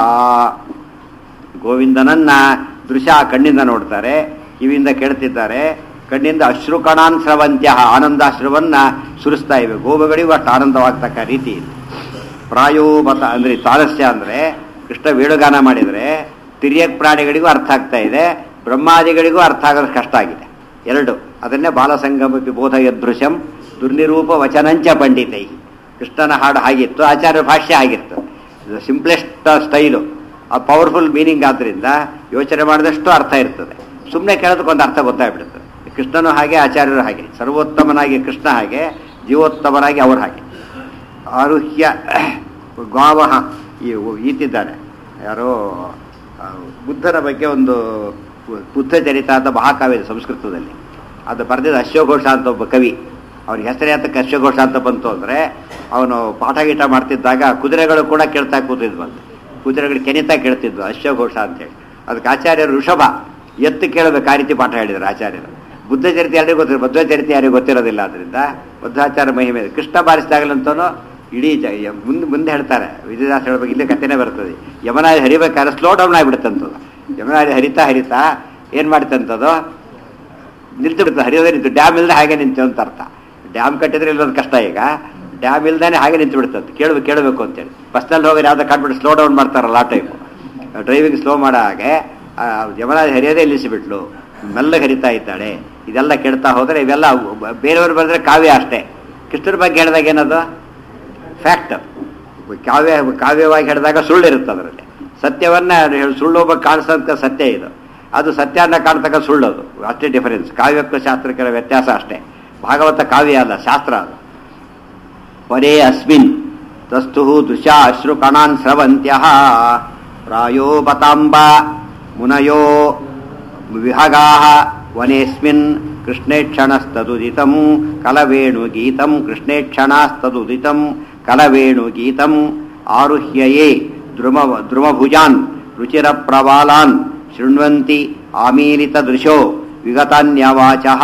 S1: ಗೋವಿಂದನನ್ನ ದೃಶ್ಯ ಕಣ್ಣಿಂದ ನೋಡ್ತಾರೆ ಕಿವಿಯಿಂದ ಕೇಳ್ತಿದ್ದಾರೆ ಕಣ್ಣಿಂದ ಅಶ್ರು ಕಣಾನ್ ಸ್ರವಂತ್ಯ ಆನಂದಾಶ್ರವನ್ನ ಸುರಿಸ್ತಾ ಇವೆ ಗೋವುಗಳಿಗೂ ಅಷ್ಟು ಆನಂದವಾಗ್ತಕ್ಕ ರೀತಿ ಇದೆ ಪ್ರಾಯೋ ಮತ ಅಂದ್ರೆ ತಾರಸ್ಯ ಅಂದ್ರೆ ಕೃಷ್ಣ ವೇಣುಗಾನ ಮಾಡಿದರೆ ತಿರ್ಯಕ್ ಪ್ರಾಣಿಗಳಿಗೂ ಅರ್ಥ ಆಗ್ತಾ ಇದೆ ಬ್ರಹ್ಮಾದಿಗಳಿಗೂ ಅರ್ಥ ಆಗೋದು ಕಷ್ಟ ಆಗಿದೆ ಎರಡು ಅದನ್ನೇ ಬಾಲಸಂಗಮಪಿ ಬೋಧ ಯದೃಶ್ಯಂ ದುರ್ನಿರೂಪ ವಚನಂಚ ಪಂಡಿತೈ ಕೃಷ್ಣನ ಹಾಡು ಹಾಗಿತ್ತು ಆಚಾರ್ಯ ಭಾಷ್ಯ ಆಗಿತ್ತು ಸಿಂಪ್ಲೆಸ್ಟ್ ಸ್ಟೈಲು ಆ ಪವರ್ಫುಲ್ ಮೀನಿಂಗ್ ಆದ್ರಿಂದ ಯೋಚನೆ ಮಾಡಿದಷ್ಟು ಅರ್ಥ ಇರ್ತದೆ ಸುಮ್ಮನೆ ಕೇಳೋದಕ್ಕೊಂದು ಅರ್ಥ ಗೊತ್ತಾಗ್ಬಿಡುತ್ತೆ ಕೃಷ್ಣನು ಹಾಗೆ ಆಚಾರ್ಯರು ಹಾಗೆ ಸರ್ವೋತ್ತಮನಾಗಿ ಕೃಷ್ಣ ಹಾಗೆ ಜೀವೋತ್ತಮನಾಗಿ ಅವರು ಹಾಗೆ ಆರುಹ್ಯ ಗಾವಹ ಈ ಈತಿದ್ದಾನೆ ಯಾರೋ ಆ, ಬುದ್ಧನ ಬಗ್ಗೆ ಒಂದು ಬುದ್ಧ ಚರಿತ ಅಂತ ಮಹಾಕಾವ್ಯ ಇದೆ ಸಂಸ್ಕೃತದಲ್ಲಿ ಅದು ಬರೆದಿದ್ದ ಅಶ್ವಘೋಷ ಅಂತ ಒಬ್ಬ ಕವಿ ಅವನಿಗೆ ಹೆಸರೇ ಅಂತಕ್ಕೆ ಅಶ್ವಘೋಷ ಅಂತ ಬಂತು ಅಂದರೆ ಅವನು ಪಾಠ ಗೀಟ ಮಾಡ್ತಿದ್ದಾಗ ಕುದುರೆಗಳು ಕೂಡ ಕೇಳ್ತಾ ಕೂತಿದ್ವಂತೆ ಕುದುರೆಗಳು ಕೆನಿತಾ ಕೇಳ್ತಿದ್ವು ಅಶ್ವಘೋಷ ಅಂತೇಳಿ ಅದಕ್ಕೆ ಆಚಾರ್ಯರು ಋಷಭ ಎತ್ತು ಕೇಳಬೇಕು ಆ ರೀತಿ ಪಾಠ ಹೇಳಿದರು ಆಚಾರ್ಯರು ಬುದ್ಧ ಚರಿತೆ ಯಾರಿಗೂ ಗೊತ್ತಿರೋ ಬುದ್ಧ ಚರಿತೆ ಯಾರಿಗೂ ಗೊತ್ತಿರೋದಿಲ್ಲ ಅದರಿಂದ ಬುದ್ಧಾಚಾರ ಮಹಿಮೆ ಇದೆ. ಕೃಷ್ಣ ಬಾರಿಸಿದಾಗಲಂತೂ ಇಡೀ ಜ ಯ- ಮುಂದೆ ಮುಂದೆ ಹೇಳ್ತಾರೆ ವಿಜಯದಾಸ ಹೇಳ್ಬೇಕು ಇಲ್ಲೇ ಕಥೆನೇ ಬರ್ತದೆ ಯಮನಾದಿ ಹರಿಬೇಕಾದ್ರೆ ಸ್ಲೋ ಡೌನ್ ಆಗಿಬಿಡುತ್ತಂಥದ್ದು ಯಮನಾದಿ ಹರಿತಾ ಹರಿತಾ ಏನು ಮಾಡ್ತಂಥದ್ದು ನಿಲ್ತು ಬಿಡ್ತು ಹರಿಯೋದೇ ನಿಂತು ಡ್ಯಾಮ್ ಇಲ್ಲದೆ ಹಾಗೆ ನಿಂತು ಅಂತ ಅರ್ಥ ಡ್ಯಾಮ್ ಕಟ್ಟಿದ್ರೆ ಇಲ್ಲೊಂದು ಕಷ್ಟ ಈಗ ಡ್ಯಾಮ್ ಇಲ್ದಾನೆ ಹಾಗೆ ನಿಂತು ಬಿಡುತ್ತಂತ ಕೇಳಬೇಕು ಕೇಳಬೇಕು ಅಂತೇಳಿ ಬಸ್ನಲ್ಲಿ ಹೋಗಿ ಯಾವ್ದೋ ಕಾಟ್ಬಿಟ್ಟು ಸ್ಲೋ ಡೌನ್ ಮಾಡ್ತಾರಲ್ಲ ಆ ಟೈಪು ಡ್ರೈವಿಂಗ್ ಸ್ಲೋ ಮಾಡೋ ಹಾಗೆ ಆ, ಯಮರಾಜ್ ಹರಿಯೋದೇ ನಿಲ್ಲಿಸಿಬಿಟ್ಲು ಮೆಲ್ಲಗೆ ಹರಿತಾ ಇದ್ದಾಳೆ ಇದೆಲ್ಲ ಕೆಡ್ತಾ ಹೋದರೆ ಇವೆಲ್ಲ ಬೇರೆಯವ್ರು ಬರೆದ್ರೆ ಕಾವ್ಯ ಅಷ್ಟೇ ಕೃಷ್ಣರ ಬಗ್ಗೆ ಹೇಳಿದಾಗ ಏನದು ಫ್ಯಾಕ್ಟ್ ಕಾವ್ಯ ಕಾವ್ಯವಾಗಿ ಹೇಳಿದಾಗ ಸುಳ್ಳಿರುತ್ತೆ ಅದರಲ್ಲಿ ಸತ್ಯವನ್ನ ಹೇಳಿ ಸುಳ್ಳು ಒಬ್ಬ ಕಾಣಿಸೋದಕ್ಕೆ ಸತ್ಯ ಇದು ಅದು ಸತ್ಯನ ಕಾಣ್ತಕ್ಕ ಸುಳ್ಳದು ಅಷ್ಟೇ ಡಿಫರೆನ್ಸ್ ಕಾವ್ಯಕ್ಕೂ ಶಾಸ್ತ್ರಕ್ಕೆ ವ್ಯತ್ಯಾಸ ಅಷ್ಟೇ ಭಾಗವತ ಕಾವ್ಯ ಅಲ್ಲ ಶಾಸ್ತ್ರ ಅದು ಪರೇ ಅಸ್ಮಿನ್ ತಸ್ತು ದೃಶಾ ಅಶ್ರು ಕಣಾನ್ ಸ್ರವಂತ್ಯ ಪ್ರಾಯೋ ಬತಾಂಬ ಮುನಯೋ ವಿಹಗಾ ವನೇಸ್ಮಿನ್ ಕೃಷ್ಣೇಕ್ಷಣಸ್ತದುದಿತಂ ಕಲವೇಣು ಗೀತಂ ಕೃಷ್ಣೇಕ್ಷಣಾಸ್ತದುದಿತಂ ಕಲವೇಣು ಗೀತಂ ಆರುಹ್ಯಯೇ ದ್ರುಮ ದ್ರುಮಭುಜಾನ್ ರುಚಿರ ಪ್ರವಾಲಾನ್ ಶೃಣ್ವಂತಿ ಆಮೀಲಿತ ದೃಶೋ ವಿಗತಾನ್ಯವಾಚಃ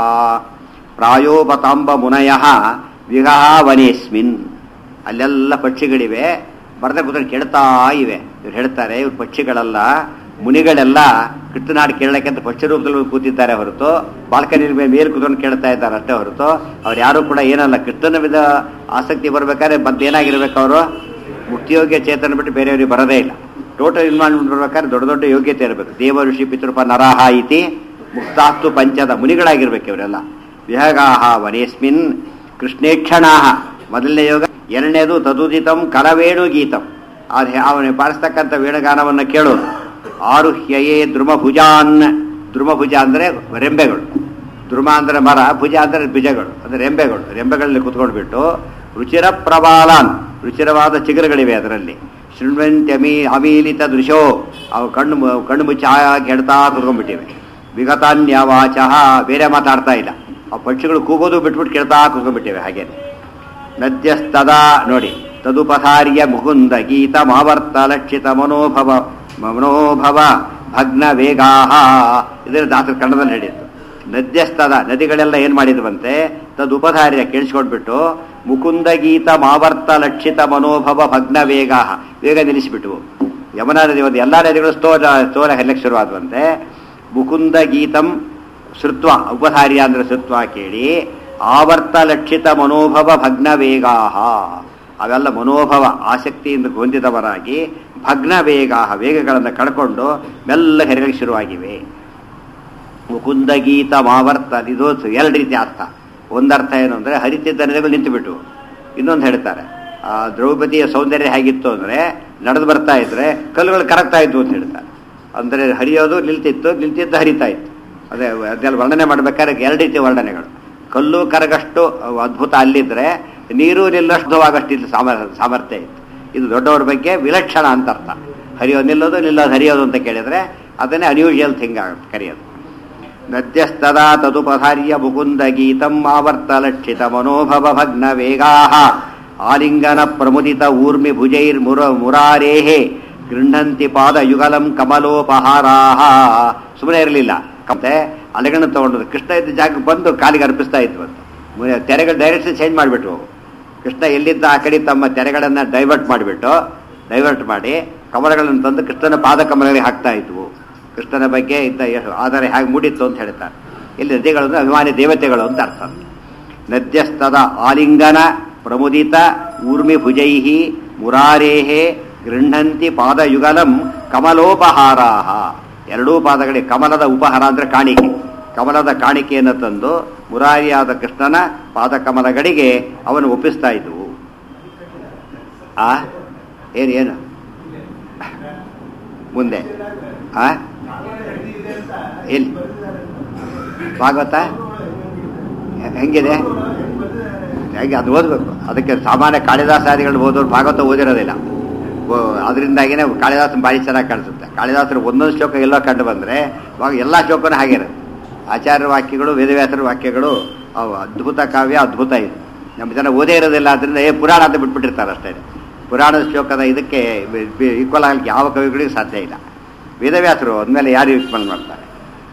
S1: ಪ್ರಾಯೋಪತಾಂಬ ಮುನಯ ವಿಗಹ ವನೇಸ್ಮಿನ್ ಅಲ್ಲೆಲ್ಲ ಪಕ್ಷಿಗಳಿವೆ ಬರದೆ ಕೂತ್ಕೊಂಡು ಕೇಳ್ತಾ ಇವೆ ಇವ್ರು ಹೇಳ್ತಾರೆ ಇವ್ರು ಪಕ್ಷಿಗಳಲ್ಲ ಮುನಿಗಳೆಲ್ಲ ಕೃಷ್ಣನಾಡು ಕೇಳಕ್ಕೆ ಅಂತ ಪಕ್ಷಿ ರೂಪದಲ್ಲಿ ಕೂತಿದ್ದಾರೆ ಹೊರತು ಬಾಲ್ಕನಿ ಮೇಲೆ ಮೇಲೆ ಕೂತ್ಕೊಂಡು ಕೇಳ್ತಾ ಇದ್ದಾರೆ ಅಷ್ಟೇ ಹೊರತು ಅವ್ರು ಯಾರು ಕೂಡ ಏನಲ್ಲ ಕೃಷ್ಣನ ವಿಧ ಆಸಕ್ತಿ ಬರ್ಬೇಕಾದ್ರೆ ಮತ್ತೆ ಏನಾಗಿರ್ಬೇಕು ಅವರು ಮುಕ್ತಿಯೋಗ್ಯ ಚೇತನ ಬಿಟ್ಟು ಬೇರೆಯವ್ರಿಗೆ ಬರೋದೇ ಇಲ್ಲ ಟೋಟಲ್ ಇನ್ವಾಲ್ವ್ಮೆಂಟ್ ಬರ್ಬೇಕಾದ್ರೆ ದೊಡ್ಡ ದೊಡ್ಡ ಯೋಗ್ಯತೆ ಇರಬೇಕು ದೇವ ಋಷಿ ಪಿತೃಪ ನರಾಹ ಇತಿ ಮುಕ್ತಾಸ್ತು ಪಂಚದ ಮುನಿಗಳಾಗಿರ್ಬೇಕು ಇವರೆಲ್ಲ ವಿಹಗಾಹ ವನೇಸ್ಮಿನ್ ಕೃಷ್ಣೇಕ್ಷಣಾಹ ಮೊದಲನೇ ಯೋಗ ಎರಡನೇದು ತದುದಿತಂ ಕಲವೇಣು ಗೀತಂ ಅದು ಅವನು ಬಾರಿಸ್ತಕ್ಕಂಥ ವೇಣುಗಾನವನ್ನು ಕೇಳೋದು ಆರುಹ್ಯಯೇ ದ್ರುಮಭುಜಾನ್ ದ್ರುಮಭುಜ ಅಂದರೆ ರೆಂಬೆಗಳು ದ್ರುಮ ಅಂದರೆ ಮರ ಭುಜ ಅಂದರೆ ಭುಜಗಳು ಅಂದರೆ ರೆಂಬೆಗಳು ರೆಂಬೆಗಳಲ್ಲಿ ಕುತ್ಕೊಂಡ್ಬಿಟ್ಟು ರುಚಿರ ಪ್ರಬಾಲಾನ್ ರುಚಿರವಾದ ಚಿಗುರುಗಳಿವೆ ಅದರಲ್ಲಿ ಶೃಣ್ವಂತ್ಯಮಿ ಅಮೀಲಿತ ದೃಶೋ ಅವು ಕಣ್ಣು ಮು- ಕಣ್ಣು ಮುಚ್ಚಾಗಿ ಹೇಳ್ತಾ ಕುತ್ಕೊಂಡ್ಬಿಟ್ಟಿವೆ ವಿಗತಾನ್ಯವಾಚಃ ಬೇರೆ ಮಾತಾಡ್ತಾ ಇಲ್ಲ ಆ ಪಕ್ಷಿಗಳು ಕೂಗೋದು ಬಿಟ್ಬಿಟ್ಟು ಕೇಳ್ತಾ ಕುತ್ಕೊಂಡ್ಬಿಟ್ಟಿವೆ ಹಾಗೇನೆ ನದ್ಯಸ್ತದಾ ನೋಡಿ ತದುಪಹಾರ್ಯ ಮುಕುಂದ ಗೀತ ಮಾವರ್ತ ಲಕ್ಷಿತ ಮನೋಭವ ಮನೋಭವ ಭಗ್ನ ವೇಗಾಹ ಇದರ ದಾಸರ ಕನ್ನಡದಲ್ಲಿ ಹೇಳಿತ್ತು ನದ್ಯಸ್ತದ ನದಿಗಳೆಲ್ಲ ಏನ್ ಮಾಡಿದ್ವಂತೆ ತದುಪಧಾರ್ಯ ಕೇಳಿಸ್ಕೊಂಡ್ಬಿಟ್ಟು ಮುಕುಂದ ಗೀತ ಮಾವರ್ತ ಲಕ್ಷಿತ ಮನೋಭವ ಭಗ್ನ ವೇಗಾಹ ವೇಗ ನಿಲ್ಲಿಸಿಬಿಟ್ಟು ಯಮುನಾ ನದಿ ಒಂದು ಎಲ್ಲ ನದಿಗಳು ಸ್ತೋರ ಸ್ತೋರ ಹೆಲ್ಲಕ್ಕೆ ಶುರುವಾದ್ವಂತೆ ಮುಕುಂದ ಗೀತಂ ಶ್ರುತ್ವ ಉಪಧಾರ್ಯ ಅಂದ್ರೆ ಶ್ರುತ್ವ ಕೇಳಿ ಆವರ್ತ ಲಕ್ಷಿತ ಮನೋಭವ ಭಗ್ನ ವೇಗಾಹ ಅವೆಲ್ಲ ಮನೋಭವ ಆಸಕ್ತಿಯಿಂದ ಹೊಂದಿದವರಾಗಿ ಭಗ್ನ ವೇಗಾಹ ವೇಗಗಳನ್ನು ಕಳ್ಕೊಂಡು ಮೆಲ್ಲ ಹೆರಗಲಿಕ್ಕೆ ಶುರುವಾಗಿವೆ ಮುಕುಂದ ಗೀತ ಮಾವರ್ತ ಇದು ಎರಡು ರೀತಿ ಅರ್ಥ ಒಂದರ್ಥ ಏನು ಅಂದರೆ ಹರಿತಿದ್ದ ನದಿಗಳು ನಿಂತು ಬಿಟ್ಟು ಇನ್ನೊಂದು ಹೇಳ್ತಾರೆ ಆ ದ್ರೌಪದಿಯ ಸೌಂದರ್ಯ ಹೇಗಿತ್ತು ಅಂದರೆ ನಡೆದು ಬರ್ತಾ ಇದ್ರೆ ಕಲ್ಲುಗಳು ಕರಗ್ತಾ ಇದ್ವು ಅಂತ ಹೇಳ್ತಾರೆ ಅಂದರೆ ಹರಿಯೋದು ನಿಲ್ತಿತ್ತು ನಿಲ್ತಿದ್ದು ಹರಿತಾ ಇತ್ತು ಅದೇ ಅದೆಲ್ಲ ವರ್ಣನೆ ಮಾಡ್ಬೇಕಾದ್ರೆ ಎರಡು ರೀತಿ ವರ್ಣನೆಗಳು ಕಲ್ಲು ಕರಗಷ್ಟು ಅದ್ಭುತ ಅಲ್ಲಿದ್ರೆ ನೀರು ನಿಲ್ಲಷ್ಟವಾಗಷ್ಟು ಇಲ್ಲಿ ಸಾಮ ಸಾಮರ್ಥ್ಯ ಇತ್ತು ಇದು ದೊಡ್ಡವರ ಬಗ್ಗೆ ವಿಲಕ್ಷಣ ಅಂತ ಅರ್ಥ ಹರಿಯೋದು ನಿಲ್ಲೋದು ನಿಲ್ಲೋದು ಹರಿಯೋದು ಅಂತ ಕೇಳಿದ್ರೆ ಅದನ್ನೇ ಅನ್ಯೂಷಿಯಲ್ ಥಿಂಗ್ ಆಗುತ್ತೆ ಕರೆಯೋದು ನದ್ಯಸ್ತದಾ ತದುಪಧಾರ್ಯ ಮುಕುಂದ ಗೀತಂ ಆವರ್ತ ಲಕ್ಷಿತ ಮನೋಭವ ಭಗ್ನ ವೇಗಾಹ ಆಲಿಂಗನ ಪ್ರಮುದಿತ ಊರ್ಮಿ ಭುಜೈರ್ ಮುರ ಮುರಾರೇಹೇ ಗೃಹಂತಿ ಪಾದ ಯುಗಲಂ ಕಮಲೋಪಹಾರಾಹ ಸುಮ್ಮನೆ ಇರಲಿಲ್ಲ ಮತ್ತೆ ಅಲೆಗಣ್ಣ ತಗೊಂಡು ಕೃಷ್ಣ ಇದ್ದ ಜಾಗಕ್ಕೆ ಬಂದು ಕಾಲಿಗೆ ಅರ್ಪಿಸ್ತಾ ಇದ್ವು ಅಂತ ಮು- ತೆರೆಗಳು ಡೈರೆಕ್ಷನ್ ಚೇಂಜ್ ಮಾಡಿಬಿಟ್ವು ಕೃಷ್ಣ ಎಲ್ಲಿದ್ದ ಆ ಕಡೆ ತಮ್ಮ ತೆರೆಗಳನ್ನು ಡೈವರ್ಟ್ ಮಾಡಿಬಿಟ್ಟು ಡೈವರ್ಟ್ ಮಾಡಿ ಕಮಲಗಳನ್ನು ತಂದು ಕೃಷ್ಣನ ಪಾದ ಕಮಲಗಳಿಗೆ ಹಾಕ್ತಾ ಇದ್ವು ಕೃಷ್ಣನ ಬಗ್ಗೆ ಇದ್ದ ಯಶ್- ಆದರೆ ಹೇಗೆ ಮೂಡಿತ್ತು ಅಂತ ಹೇಳ್ತಾರೆ ಇಲ್ಲಿ ನದಿಗಳು ಅಂದ್ರೆ ಅಭಿಮಾನಿ ದೇವತೆಗಳು ಅಂತ ಅರ್ಥ ನದ್ಯಸ್ತದ ಆಲಿಂಗನ ಪ್ರಮುದಿತ ಊರ್ಮಿ ಭುಜೈಹಿ ಮುರಾರೇಹೇ ಗೃಹಂತಿ ಪಾದಯುಗಲಂ ಕಮಲೋಪಹಾರಾಹ ಎರಡೂ ಪಾದಗಳಿಗೆ ಕಮಲದ ಉಪಹಾರ ಅಂದ್ರೆ ಕಾಣಿಕೆ ಕಮಲದ ಕಾಣಿಕೆಯನ್ನು ತಂದು ಮುರಾರಿಯಾದ ಕೃಷ್ಣನ ಪಾದಕಮಲಗಳಿಗೆ ಅವನು ಒಪ್ಪಿಸ್ತಾ ಇದ್ವು ಆ ಏನು ಏನು ಮುಂದೆ ಆ ಎಲ್ಲಿ ಭಾಗವತ ಹೆ- ಹೆಂಗಿದೆ ಹೇಗೆ ಅದು ಓದಬೇಕು ಅದಕ್ಕೆ ಸಾಮಾನ್ಯ ಕಾಳಿದಾಸಾದಿಗಳು ಓದೋರು ಭಾಗವತ ಓದಿರೋದಿಲ್ಲ ಅದರಿಂದಾಗಿನೇ ಕಾಳಿದಾಸನ ಭಾರಿ ಚೆನ್ನಾಗಿ ಕಾಣಿಸುತ್ತೆ ಕಾಳಿದಾಸರು ಒಂದೊಂದು ಶ್ಲೋಕ ಎಲ್ಲೋ ಕಂಡು ಬಂದರೆ ಅವಾಗ ಎಲ್ಲ ಶ್ಲೋಕನೂ ಹಾಗೆ ಇರುತ್ತೆ ಆಚಾರ್ಯ ವಾಕ್ಯಗಳು ವೇದವ್ಯಾಸರ ವಾಕ್ಯಗಳು ಅವು ಅದ್ಭುತ ಕಾವ್ಯ ಅದ್ಭುತ ಇದು ನಮ್ಮ ಜನ ಓದೇ ಇರೋದಿಲ್ಲ ಅದರಿಂದ ಏ ಪುರಾಣ ಅಂತ ಬಿಟ್ಬಿಟ್ಟಿರ್ತಾರೆ ಅಷ್ಟೇ ಪುರಾಣದ ಶ್ಲೋಕದ ಇದಕ್ಕೆ ಈಕ್ವಲ್ ಆಗಲಿಕ್ಕೆ ಯಾವ ಕವಿಗಳಿಗೂ ಸಾಧ್ಯ ಇಲ್ಲ ವೇದವ್ಯಾಸರು ಅಂದಮೇಲೆ ಯಾರು ಯೂಸ್ ಮಾಡ್ತಾರೆ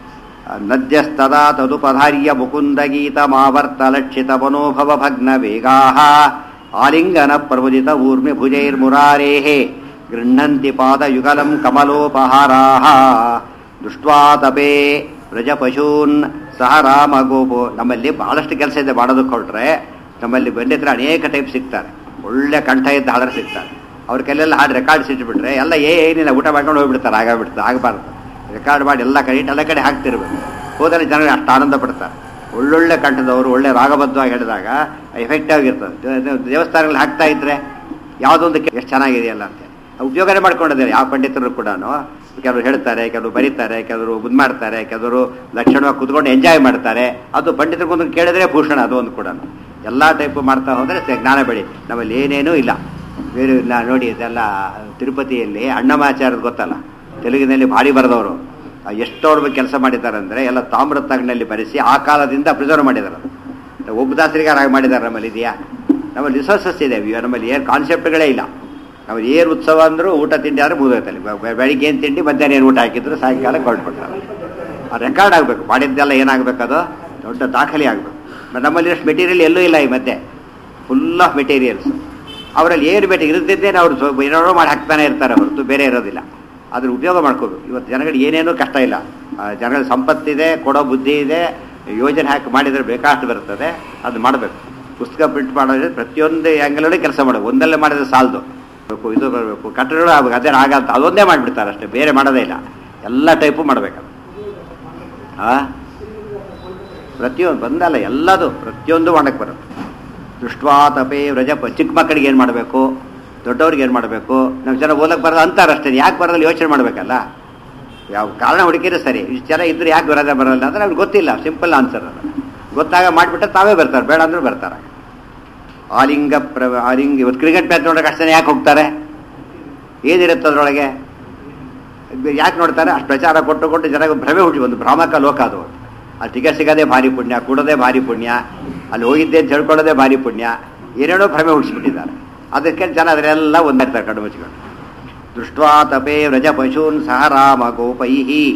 S1: ನದ್ಯಸ್ತದಾ ತದುಪಧಾರ್ಯ ಮುಕುಂದಗೀತ ಮಾವರ್ತ ಲಕ್ಷಿತ ಮನೋಭವ ಭಗ್ನ ವೇಗಾಹ ಆಲಿಂಗನ ಪ್ರಭುಜಿತ ಊರ್ಮಿ ಭುಜೈರ್ಮುರಾರೇಃ ಗೃಹಂತಿ ಪಾದಯುಗಲಂ ಕಮಲೋಪಹಾರಾಹ ದೃಷ್ಟ್ವಾ ತಪೇ ವ್ರಜಪಶೂನ್ ಸಹ ರಾಮ ಗೋಪು ನಮ್ಮಲ್ಲಿ ಬಹಳಷ್ಟು ಕೆಲಸ ಇದೆ ಮಾಡೋದಕ್ಕೆ ಹೊರಟ್ರೆ ನಮ್ಮಲ್ಲಿ ಬಂದಿದ್ರೆ ಅನೇಕ ಟೈಪ್ ಸಿಗ್ತಾರೆ ಒಳ್ಳೆ ಕಂಠ ಇದ್ದ ಹಾಡರು ಸಿಗ್ತಾರೆ ಅವ್ರ ಕೈಲೆಲ್ಲ ಹಾಡು ರೆಕಾರ್ಡ್ಸ್ ಇಟ್ಬಿಟ್ರೆ ಎಲ್ಲ ಏನಿಲ್ಲ ಊಟ ಮಾಡ್ಕೊಂಡು ಹೋಗ್ಬಿಡ್ತಾರೆ ಆಗಬಿಡ್ತಾರೆ ಆಗಬಾರ್ದು ರೆಕಾರ್ಡ್ ಮಾಡಿ ಎಲ್ಲ ಕಡೆ ಇಟ್ಟು ಎಲ್ಲ ಕಡೆ ಹಾಕ್ತಿರ್ಬೇಕು ಹೋದರೆ ಜನರಿಗೆ ಅಷ್ಟು ಆನಂದ ಪಡ್ತಾರೆ ಒಳ್ಳೊಳ್ಳೆ ಕಂಠದವರು ಒಳ್ಳೆ ರಾಗಬದ್ಧವಾಗಿ ಹೇಳಿದಾಗ ಎಫೆಕ್ಟಿವ್ ಆಗಿರ್ತದೆ ದೇ- ದೇವಸ್ಥಾನಗಳಲ್ಲಿ ಹಾಕ್ತಾ ಇದ್ರೆ ಯಾವುದೊಂದು ಎಷ್ಟು ಚೆನ್ನಾಗಿದೆಯಲ್ಲ ಅಂತ ಉಪಯೋಗನೇ ಮಾಡ್ಕೊಂಡಿದ್ದಾರೆ ಯಾವ ಪಂಡಿತರು ಕೂಡ ಕೆಲವರು ಹೇಳ್ತಾರೆ ಕೆಲವರು ಬರೀತಾರೆ ಕೆಲವರು ಮುದ್ ಮಾಡ್ತಾರೆ ಕೆಲವರು ಲಕ್ಷಣವಾಗಿ ಕುತ್ಕೊಂಡು ಎಂಜಾಯ್ ಮಾಡ್ತಾರೆ ಅದು ಪಂಡಿತರಿಗೊಂದು ಕೇಳಿದ್ರೆ ಭೂಷಣ ಅದು ಒಂದು ಕೂಡ ಎಲ್ಲ ಟೈಪ್ ಮಾಡ್ತಾ ಹೋದರೆ ಸ- ಜ್ಞಾನ ಬೆಳಿ ನಮ್ಮಲ್ಲಿ ಏನೇನೂ ಇಲ್ಲ ಬೇರೆ ನಾ ನೋಡಿ ಇದೆಲ್ಲ ತಿರುಪತಿಯಲ್ಲಿ ಅಣ್ಣಮಾಚಾರ್ಯದ ಗೊತ್ತಲ್ಲ ತೆಲುಗಿನಲ್ಲಿ ಭಾರಿ ಬರೆದವರು ಎಷ್ಟವ್ರ ಕೆಲಸ ಮಾಡಿದ್ದಾರೆ ಅಂದರೆ ಎಲ್ಲ ತಾಮ್ರ ತಗನಲ್ಲಿ ಬರೆಸಿ ಆ ಕಾಲದಿಂದ ಪ್ರಿಸರ್ವ್ ಮಾಡಿದ್ದಾರೆ ಅದು. ಒಬ್ಬ ದಾಸರಿಗಾರ ಹಾಗೆ ಮಾಡಿದ್ದಾರೆ ನಮ್ಮಲ್ಲಿ ಇದೆಯಾ ನಮ್ಮಲ್ಲಿ ರಿಸೋರ್ಸಸ್ ಇದೆ ಇವ ನಮ್ಮಲ್ಲಿ ಏನು ಕಾನ್ಸೆಪ್ಟ್ಗಳೇ ಇಲ್ಲ ನಮ್ಮಲ್ಲಿ ಏನು ಉತ್ಸವ ಅಂದರೂ ಊಟ ತಿಂಡಿ ಆದರೆ ಮುಗಿದೋಯ್ತಲ್ಲಿ ಬೆಳಿಗ್ಗೆ ಏನು ತಿಂಡಿ ಮಧ್ಯಾಹ್ನ ಏನು ಊಟ ಹಾಕಿದ್ರು ಸಾಯಂಕಾಲ ಕೊಟ್ಬಿಡ್ತಾರೆ ಆ ರೆಕಾರ್ಡ್ ಆಗಬೇಕು ಮಾಡಿದ್ದೆಲ್ಲ ಏನಾಗಬೇಕು ಅದು ದೊಡ್ಡ ದಾಖಲೆ ಆಗಬೇಕು ನಮ್ಮಲ್ಲಿ ಅಷ್ಟು ಮೆಟೀರಿಯಲ್ ಎಲ್ಲೂ ಇಲ್ಲ ಈ ಮಧ್ಯೆ ಫುಲ್ ಆಫ್ ಮೆಟೀರಿಯಲ್ಸ್ ಅವರಲ್ಲಿ ಏನು ಬೇಕು ಇರದಿದ್ದೇನೆ ಅವರು ಸ್ವಲ್ಪ ಏನಾದ್ರು ಮಾಡಿ ಹಾಕ್ತಾನೆ ಇರ್ತಾರೆ ಹೊರತು ಬೇರೆ ಇರೋದಿಲ್ಲ ಅದ್ರ ಉಪಯೋಗ ಮಾಡ್ಕೋಬೇಕು ಇವತ್ತು ಜನಗಳಿಗೆ ಏನೇನೂ ಕಷ್ಟ ಇಲ್ಲ ಆ, ಜನಗಳ ಸಂಪತ್ತಿದೆ ಕೊಡೋ ಬುದ್ಧಿ ಇದೆ ಯೋಜನೆ ಹಾಕಿ ಮಾಡಿದರೆ ಬೇಕಾಷ್ಟು ಬರ್ತದೆ ಅದು ಮಾಡಬೇಕು ಪುಸ್ತಕ ಪ್ರಿಂಟ್ ಮಾಡೋದ್ರೆ ಪ್ರತಿಯೊಂದು ಆ್ಯಂಗಲಲ್ಲಿ ಕೆಲಸ ಮಾಡಬೇಕು ಒಂದಲ್ಲೇ ಮಾಡಿದ್ರೆ ಸಾಲದು ಬೇಕು ಇದು ಬರಬೇಕು ಕಟ್ಟಡಗಳು ಆಗ್ಬೇಕು ಅದೇನು ಆಗಲ್ಲ ಅದೊಂದೇ ಮಾಡಿಬಿಡ್ತಾರೆ ಅಷ್ಟೇ ಬೇರೆ ಮಾಡೋದೇ ಇಲ್ಲ ಎಲ್ಲ ಟೈಪು ಮಾಡಬೇಕು ಆ ಪ್ರತಿಯೊಂದು ಬಂದಲ್ಲ ಎಲ್ಲದು ಪ್ರತಿಯೊಂದು ಮಾಡಕ್ಕೆ ಬರುತ್ತೆ ದೃಷ್ಟ್ವಾ ತಪೇ ವ್ರಜ ಚಿಕ್ಕ ಮಕ್ಕಳಿಗೆ ಏನು ಮಾಡಬೇಕು ದೊಡ್ಡವ್ರಿಗೆ ಏನು ಮಾಡಬೇಕು ನಮ್ಮ ಜನ ಓದಕ್ಕೆ ಬರೋದು ಅಂತಾರೆ ಅಷ್ಟೇ ಯಾಕೆ ಬರೋದಿಲ್ಲ ಯೋಚನೆ ಮಾಡಬೇಕಲ್ಲ ಯಾವ ಕಾರಣ ಹುಡುಕಿದ್ರೆ ಸರಿ ಇಷ್ಟು ಜನ ಇದ್ರೆ ಯಾಕೆ ಬರೋದೇ ಬರೋಲ್ಲ ಅಂದ್ರೆ ಅವ್ರಿಗೆ ಗೊತ್ತಿಲ್ಲ ಸಿಂಪಲ್ ಆನ್ಸರ್ ಅದು ಗೊತ್ತಾಗ ಮಾಡಿಬಿಟ್ರೆ ತಾವೇ ಬರ್ತಾರೆ ಬೇಡ ಅಂದ್ರೂ ಬರ್ತಾರೆ ಆಲಿಂಗ ಪ್ರ ಆಲಿಂಗ ಇವತ್ತು ಕ್ರಿಕೆಟ್ ಮ್ಯಾಚ್ ನೋಡೋಕೆ ಅಷ್ಟು ಜನ ಯಾಕೆ ಹೋಗ್ತಾರೆ ಏನಿರುತ್ತೆ ಅದರೊಳಗೆ ಯಾಕೆ ನೋಡ್ತಾರೆ ಅಷ್ಟು ಪ್ರಚಾರ ಕೊಟ್ಟು ಕೊಟ್ಟು ಜನಕ್ಕೆ ಭ್ರಮೆ ಹುಟ್ಟಿ ಒಂದು ಭ್ರಾಮಕ ಲೋಕ ಅದು ಅಲ್ಲಿ ಟಿಕೆಟ್ ಸಿಗೋದೇ ಭಾರಿ ಪುಣ್ಯ ಕೊಡೋದೇ ಭಾರಿ ಪುಣ್ಯ ಅಲ್ಲಿ ಹೋಗಿದ್ದೆ ಅಂತ ಹೇಳ್ಕೊಳ್ಳೋದೇ ಭಾರಿ ಪುಣ್ಯ ಏನೇನೋ ಭ್ರಮೆ ಹುಟ್ಟಿಸ್ಬಿಟ್ಟಿದ್ದಾರೆ ಅದಕ್ಕೆ ಜನ ಅದರೆಲ್ಲ ಒಂದಿರ್ತಾರೆ ಕಣ್ಣು ಮುಚ್ಚಿಕೊಂಡು ದೃಷ್ಟ್ವಾ ತಪೇ ವ್ರಜ ಪಶೂನ್ ಸಹ ರಾಮ ಗೋಪೈ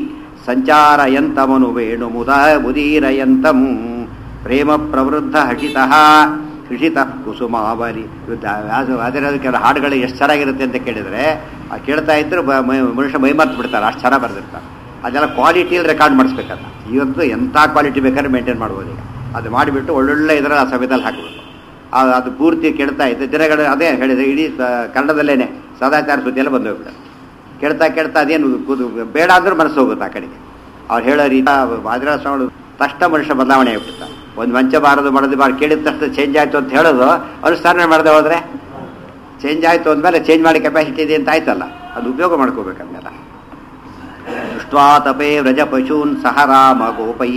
S1: ಸಂಚಾರಯಂತಮನು ವೇಣು ಮುದ ಮುದೀರಯಂತಂ ಪ್ರೇಮ ಪ್ರವೃದ್ಧ ಹಸಿತಃ ಹೃಷಿತ ಕುಸುಮಾವಲಿ ಅದರ ಕೆಲವು ಹಾಡುಗಳು ಎಷ್ಟು ಚೆನ್ನಾಗಿರುತ್ತೆ ಅಂತ ಕೇಳಿದರೆ ಆ ಕೇಳ್ತಾ ಇದ್ರು ಬ- ಮೈ- ಮನುಷ್ಯ ಮೈಮರ್ತು ಬಿಡ್ತಾರೆ ಅಷ್ಟು ಚೆನ್ನಾಗಿ ಬರೆದಿರ್ತಾರೆ ಅದೆಲ್ಲ ಕ್ವಾಲಿಟಿಯಲ್ಲಿ ರೆಕಾರ್ಡ್ ಮಾಡಿಸ್ಬೇಕಲ್ಲ ಇವತ್ತು ಎಂಥ ಕ್ವಾಲಿಟಿ ಬೇಕಾದ್ರೆ ಮೇಂಟೈನ್ ಮಾಡ್ಬೋದು ಈಗ ಅದು ಮಾಡಿಬಿಟ್ಟು ಒಳ್ಳೊಳ್ಳೆ ಇದರ ಆ ಸಭೆದಲ್ಲಿ ಹಾಕಬೇಕು ಆ- ಅದು ಪೂರ್ತಿ ಕೇಳ್ತಾ ಇತ್ತು ದಿನಗಳು ಅದೇ ಹೇಳಿದ್ರೆ ಇಡೀ ಸ- ಕನ್ನಡದಲ್ಲೇನೆ ಸದಾಚಾರ ಸುದ್ದಿಯೆಲ್ಲ ಬಂದು ಹೋಗ್ಬಿಡುತ್ತೆ ಕೇಳ್ತಾ ಕೇಳ್ತಾ ಅದೇನು ಕೂದು ಬೇಡ ಅಂದ್ರೂ ಮನಸ್ಸು ಹೋಗುತ್ತೆ ಆ ಕಡೆಗೆ ಅವ್ರು ಹೇಳೋ ರೀತಿ ವಾದಿರಾಜ ತಕ್ಷಣ ಮನುಷ್ಯ ಬದಲಾವಣೆ ಆಗ್ಬಿಡ್ತಾರೆ ಒಂದು ಮಂಚ ಬಾರದು ಮಾಡೋದು ಬಾರ ಕೇಳಿದ ತಕ್ಷಣ ಚೇಂಜ್ ಆಯಿತು ಅಂತ ಹೇಳೋದು ಅನುಷ್ಠಾನ ಮಾಡದೆ ಹೋದರೆ ಚೇಂಜ್ ಆಯಿತು ಅಂದಮೇಲೆ ಚೇಂಜ್ ಮಾಡಿ ಕೆಪಾಸಿಟಿ ಇದೆ ಅಂತ ಆಯ್ತಲ್ಲ ಅದು ಉಪಯೋಗ ಮಾಡ್ಕೋಬೇಕಂದೆಲ್ಲ ದೃಷ್ಟ್ವಾ ತಪೇ ವ್ರಜ ಪಶೂನ್ ಸಹ ರಾಮ ಗೋಪೈ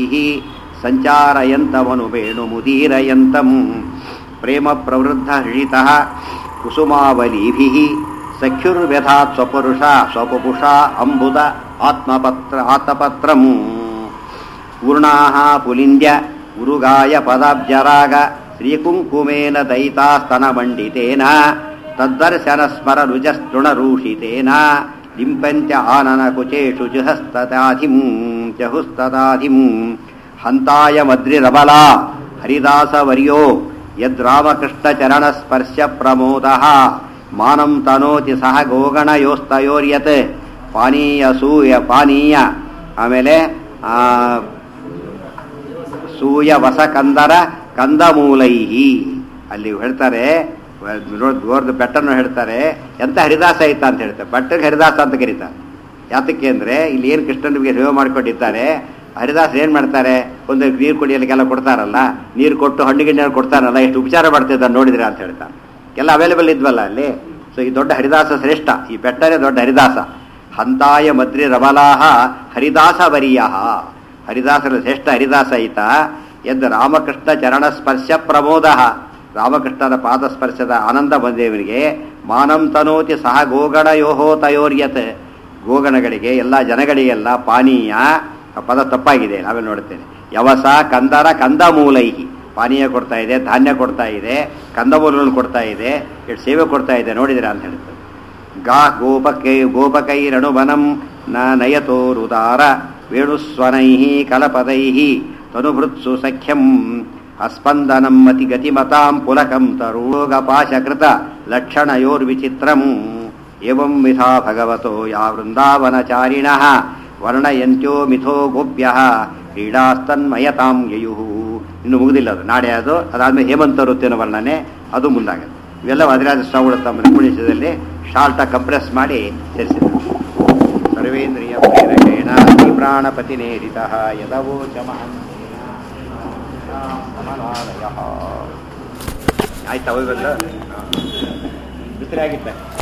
S1: ಸಂಚಾರಯಂತವನು ವೇಣು ಮುದೀರಯಂತಂ ಪ್ರೇಮ ಪ್ರವೃದ್ಧ ಹೃಷಿತ ಕುಸುಮಾವಲೀಭಿ ಸಖ್ಯುರ್ವ್ಯಥಾತ್ ಸ್ವಪುರುಷ ಸ್ವಪುಷ ಅಂಬುದ ಆತ್ಮಪತ್ರ ಆತ್ಮಪತ್ರಂ ಪೂರ್ಣಾಹ ಪುಲಿಂದ್ಯ ಉರುಗಾಯ ಪದಾಬ್ಜರಾಗ ಶ್ರೀಕುಂಕುಮೇನ ದಯಿತಾಸ್ತನಮಂಡಿತೇನ ತದ್ದರ್ಶನ ಸ್ಮರ ರುಜಸ್ತೃಣರೂಷಿತೇನ ಲಿಂಪಂತ್ಯ ಆನನ ಕುಚೇಷು ಜುಹಸ್ತದಾಧಿಂ ಜಹುಸ್ತದಾಧಿಂ ಹಂತಾಯ ಮದ್ರಿರಬಲ ಹರಿದಾಸವರ್ಯೋ ಯದ್ರಾಮಕೃಷ್ಣ ಚರಣ ಸ್ಪರ್ಶ ಪ್ರಮೋದ ಮಾನಂ ತನೋತಿ ಸಹ ಗೋಗಣಯೋಸ್ತಯೋರ್ಯತ್ ಪಾನೀಯ ಸೂಯ ಪಾನೀಯ ಆಮೇಲೆ ಆ, ಸೂಯ ವಸಕಂದರ ಕಂದಮೂಲೈಹಿ ಅಲ್ಲಿ ಹೇಳ್ತಾರೆ ಗೋರ್ದ ಬೆಟ್ಟನ್ನು ಹೇಳ್ತಾರೆ ಎಂತ ಹರಿದಾಸ ಐತ ಅಂತ ಹೇಳ್ತಾರೆ ಬೆಟ್ಟಕ್ಕೆ ಹರಿದಾಸ ಅಂತ ಕರೀತಾರೆ ಯಾತಕ್ಕೆ ಅಂದ್ರೆ ಇಲ್ಲಿ ಏನು ಕೃಷ್ಣನಿಗೆ ಸೇವೆ ಮಾಡ್ಕೊಂಡಿದ್ದಾರೆ ಹರಿದಾಸ ಏನ್ ಮಾಡ್ತಾರೆ ಒಂದು ನೀರು ಕುಡಿಯಲಿಕ್ಕೆಲ್ಲ ಕೊಡ್ತಾರಲ್ಲ ನೀರು ಕೊಟ್ಟು ಹಣ್ಣಿಗೆ ನೀರು ಕೊಡ್ತಾರಲ್ಲ ಎಷ್ಟು ಉಪಚಾರ ಮಾಡ್ತಿದ್ದಾರೆ ನೋಡಿದ್ರೆ ಅಂತ ಹೇಳ್ತಾರೆ ಎಲ್ಲ ಅವೈಲೇಬಲ್ ಇದ್ವಲ್ಲ ಅಲ್ಲಿ ಸೊ ಈ ದೊಡ್ಡ ಹರಿದಾಸ ಶ್ರೇಷ್ಠ ಈ ಬೆಟ್ಟನೇ ದೊಡ್ಡ ಹರಿದಾಸ ಹಂತಾಯ ಮದ್ರಿ ರಮಲಾಹ ಹರಿದಾಸ ವರಿಯ ಹರಿದಾಸರ ಶ್ರೇಷ್ಠ ಹರಿದಾಸ ಈತ ಎದ್ದು ರಾಮಕೃಷ್ಣ ಚರಣ ಸ್ಪರ್ಶ ಪ್ರಮೋದ ರಾಮಕೃಷ್ಣನ ಪಾದಸ್ಪರ್ಶದ ಆನಂದ ಬಂದೇವನಿಗೆ ಮಾನಂ ತನೋತಿ ಸಹ ಗೋಗಣಯೋಹೋ ತಯೋರ್ಯತ್ ಗೋಗಣಗಳಿಗೆ ಎಲ್ಲ ಜನಗಳಿಗೆಲ್ಲ ಪಾನೀಯ ಆ ಪದ ತಪ್ಪಾಗಿದೆ ನಾವೇನು ನೋಡ್ತೇನೆ ಯವಸ ಕಂದರ ಕಂದಮೂಲೈಹಿ ಪಾನೀಯ ಕೊಡ್ತಾ ಇದೆ ಧಾನ್ಯ ಕೊಡ್ತಾ ಇದೆ ಕಂದಮೂಲಗಳನ್ನು ಕೊಡ್ತಾ ಇದೆ ಎಷ್ಟು ಸೇವೆ ಕೊಡ್ತಾ ಇದೆ ನೋಡಿದಿರ ಅಂತ ಹೇಳ್ತಾರೆ ಗಾ ಗೋಪಕೈ ಗೋಪಕೈರಣುವನಂ ನ ನಯತೋರುದಾರ ವೇಣುಸ್ವನೈ ಕಲಪದೈ ತನುಭೃತ್ಸು ಸಖ್ಯಂ ಅಸ್ಪಂದನಂ ಅತಿ ಗತಿಮತಾಂ ಪುಲಕಂ ತರೋಗಪಾಶಕೃತ ಲಕ್ಷಣಯೋರ್ವಿಚಿತ್ರಂ ಏವಂ ವಿಧಾ ಭಗವತೋ ಯಾ ವೃಂದಾವನಚಾರಿಣಃ ವರ್ಣಯಂತ್ಯೋ ಮಿಥೋ ಗೋಪ್ಯ ಕ್ರೀಡಾಸ್ತನ್ಮಯತಾಂ ಯಯು ಇನ್ನು ಮುಗುದಿಲ್ಲ ಅದು ನಾಳೆ ಅದು ಅದಾದ್ಮೇಲೆ ಹೇಮಂತ ಋತುವಿನ ವರ್ಣನೆ ಅದು ಮುಂದಾಗುತ್ತೆ ಇವೆಲ್ಲ ವದರಾಜ ಸ್ವಾಮಿಗಳು ತಮ್ಮ ನಿಪುಣಿಸದಲ್ಲಿ ಶಾರ್ಟ ಕಂಪ್ರೆಸ್ ಮಾಡಿ ಸೇರಿಸಿದ್ದಾರೆ ಸರ್ವೇಂದ್ರಿಯ ಪ್ರೇರಕೇಣ ಶ್ರೀ ಪ್ರಾಣಪತಿನೇರಿತ ಯದವೋಚ ಆಯ್ತಾ ಹೋಗಲ್ಲ ಬಿಸಿಲಾಗಿತ್ತ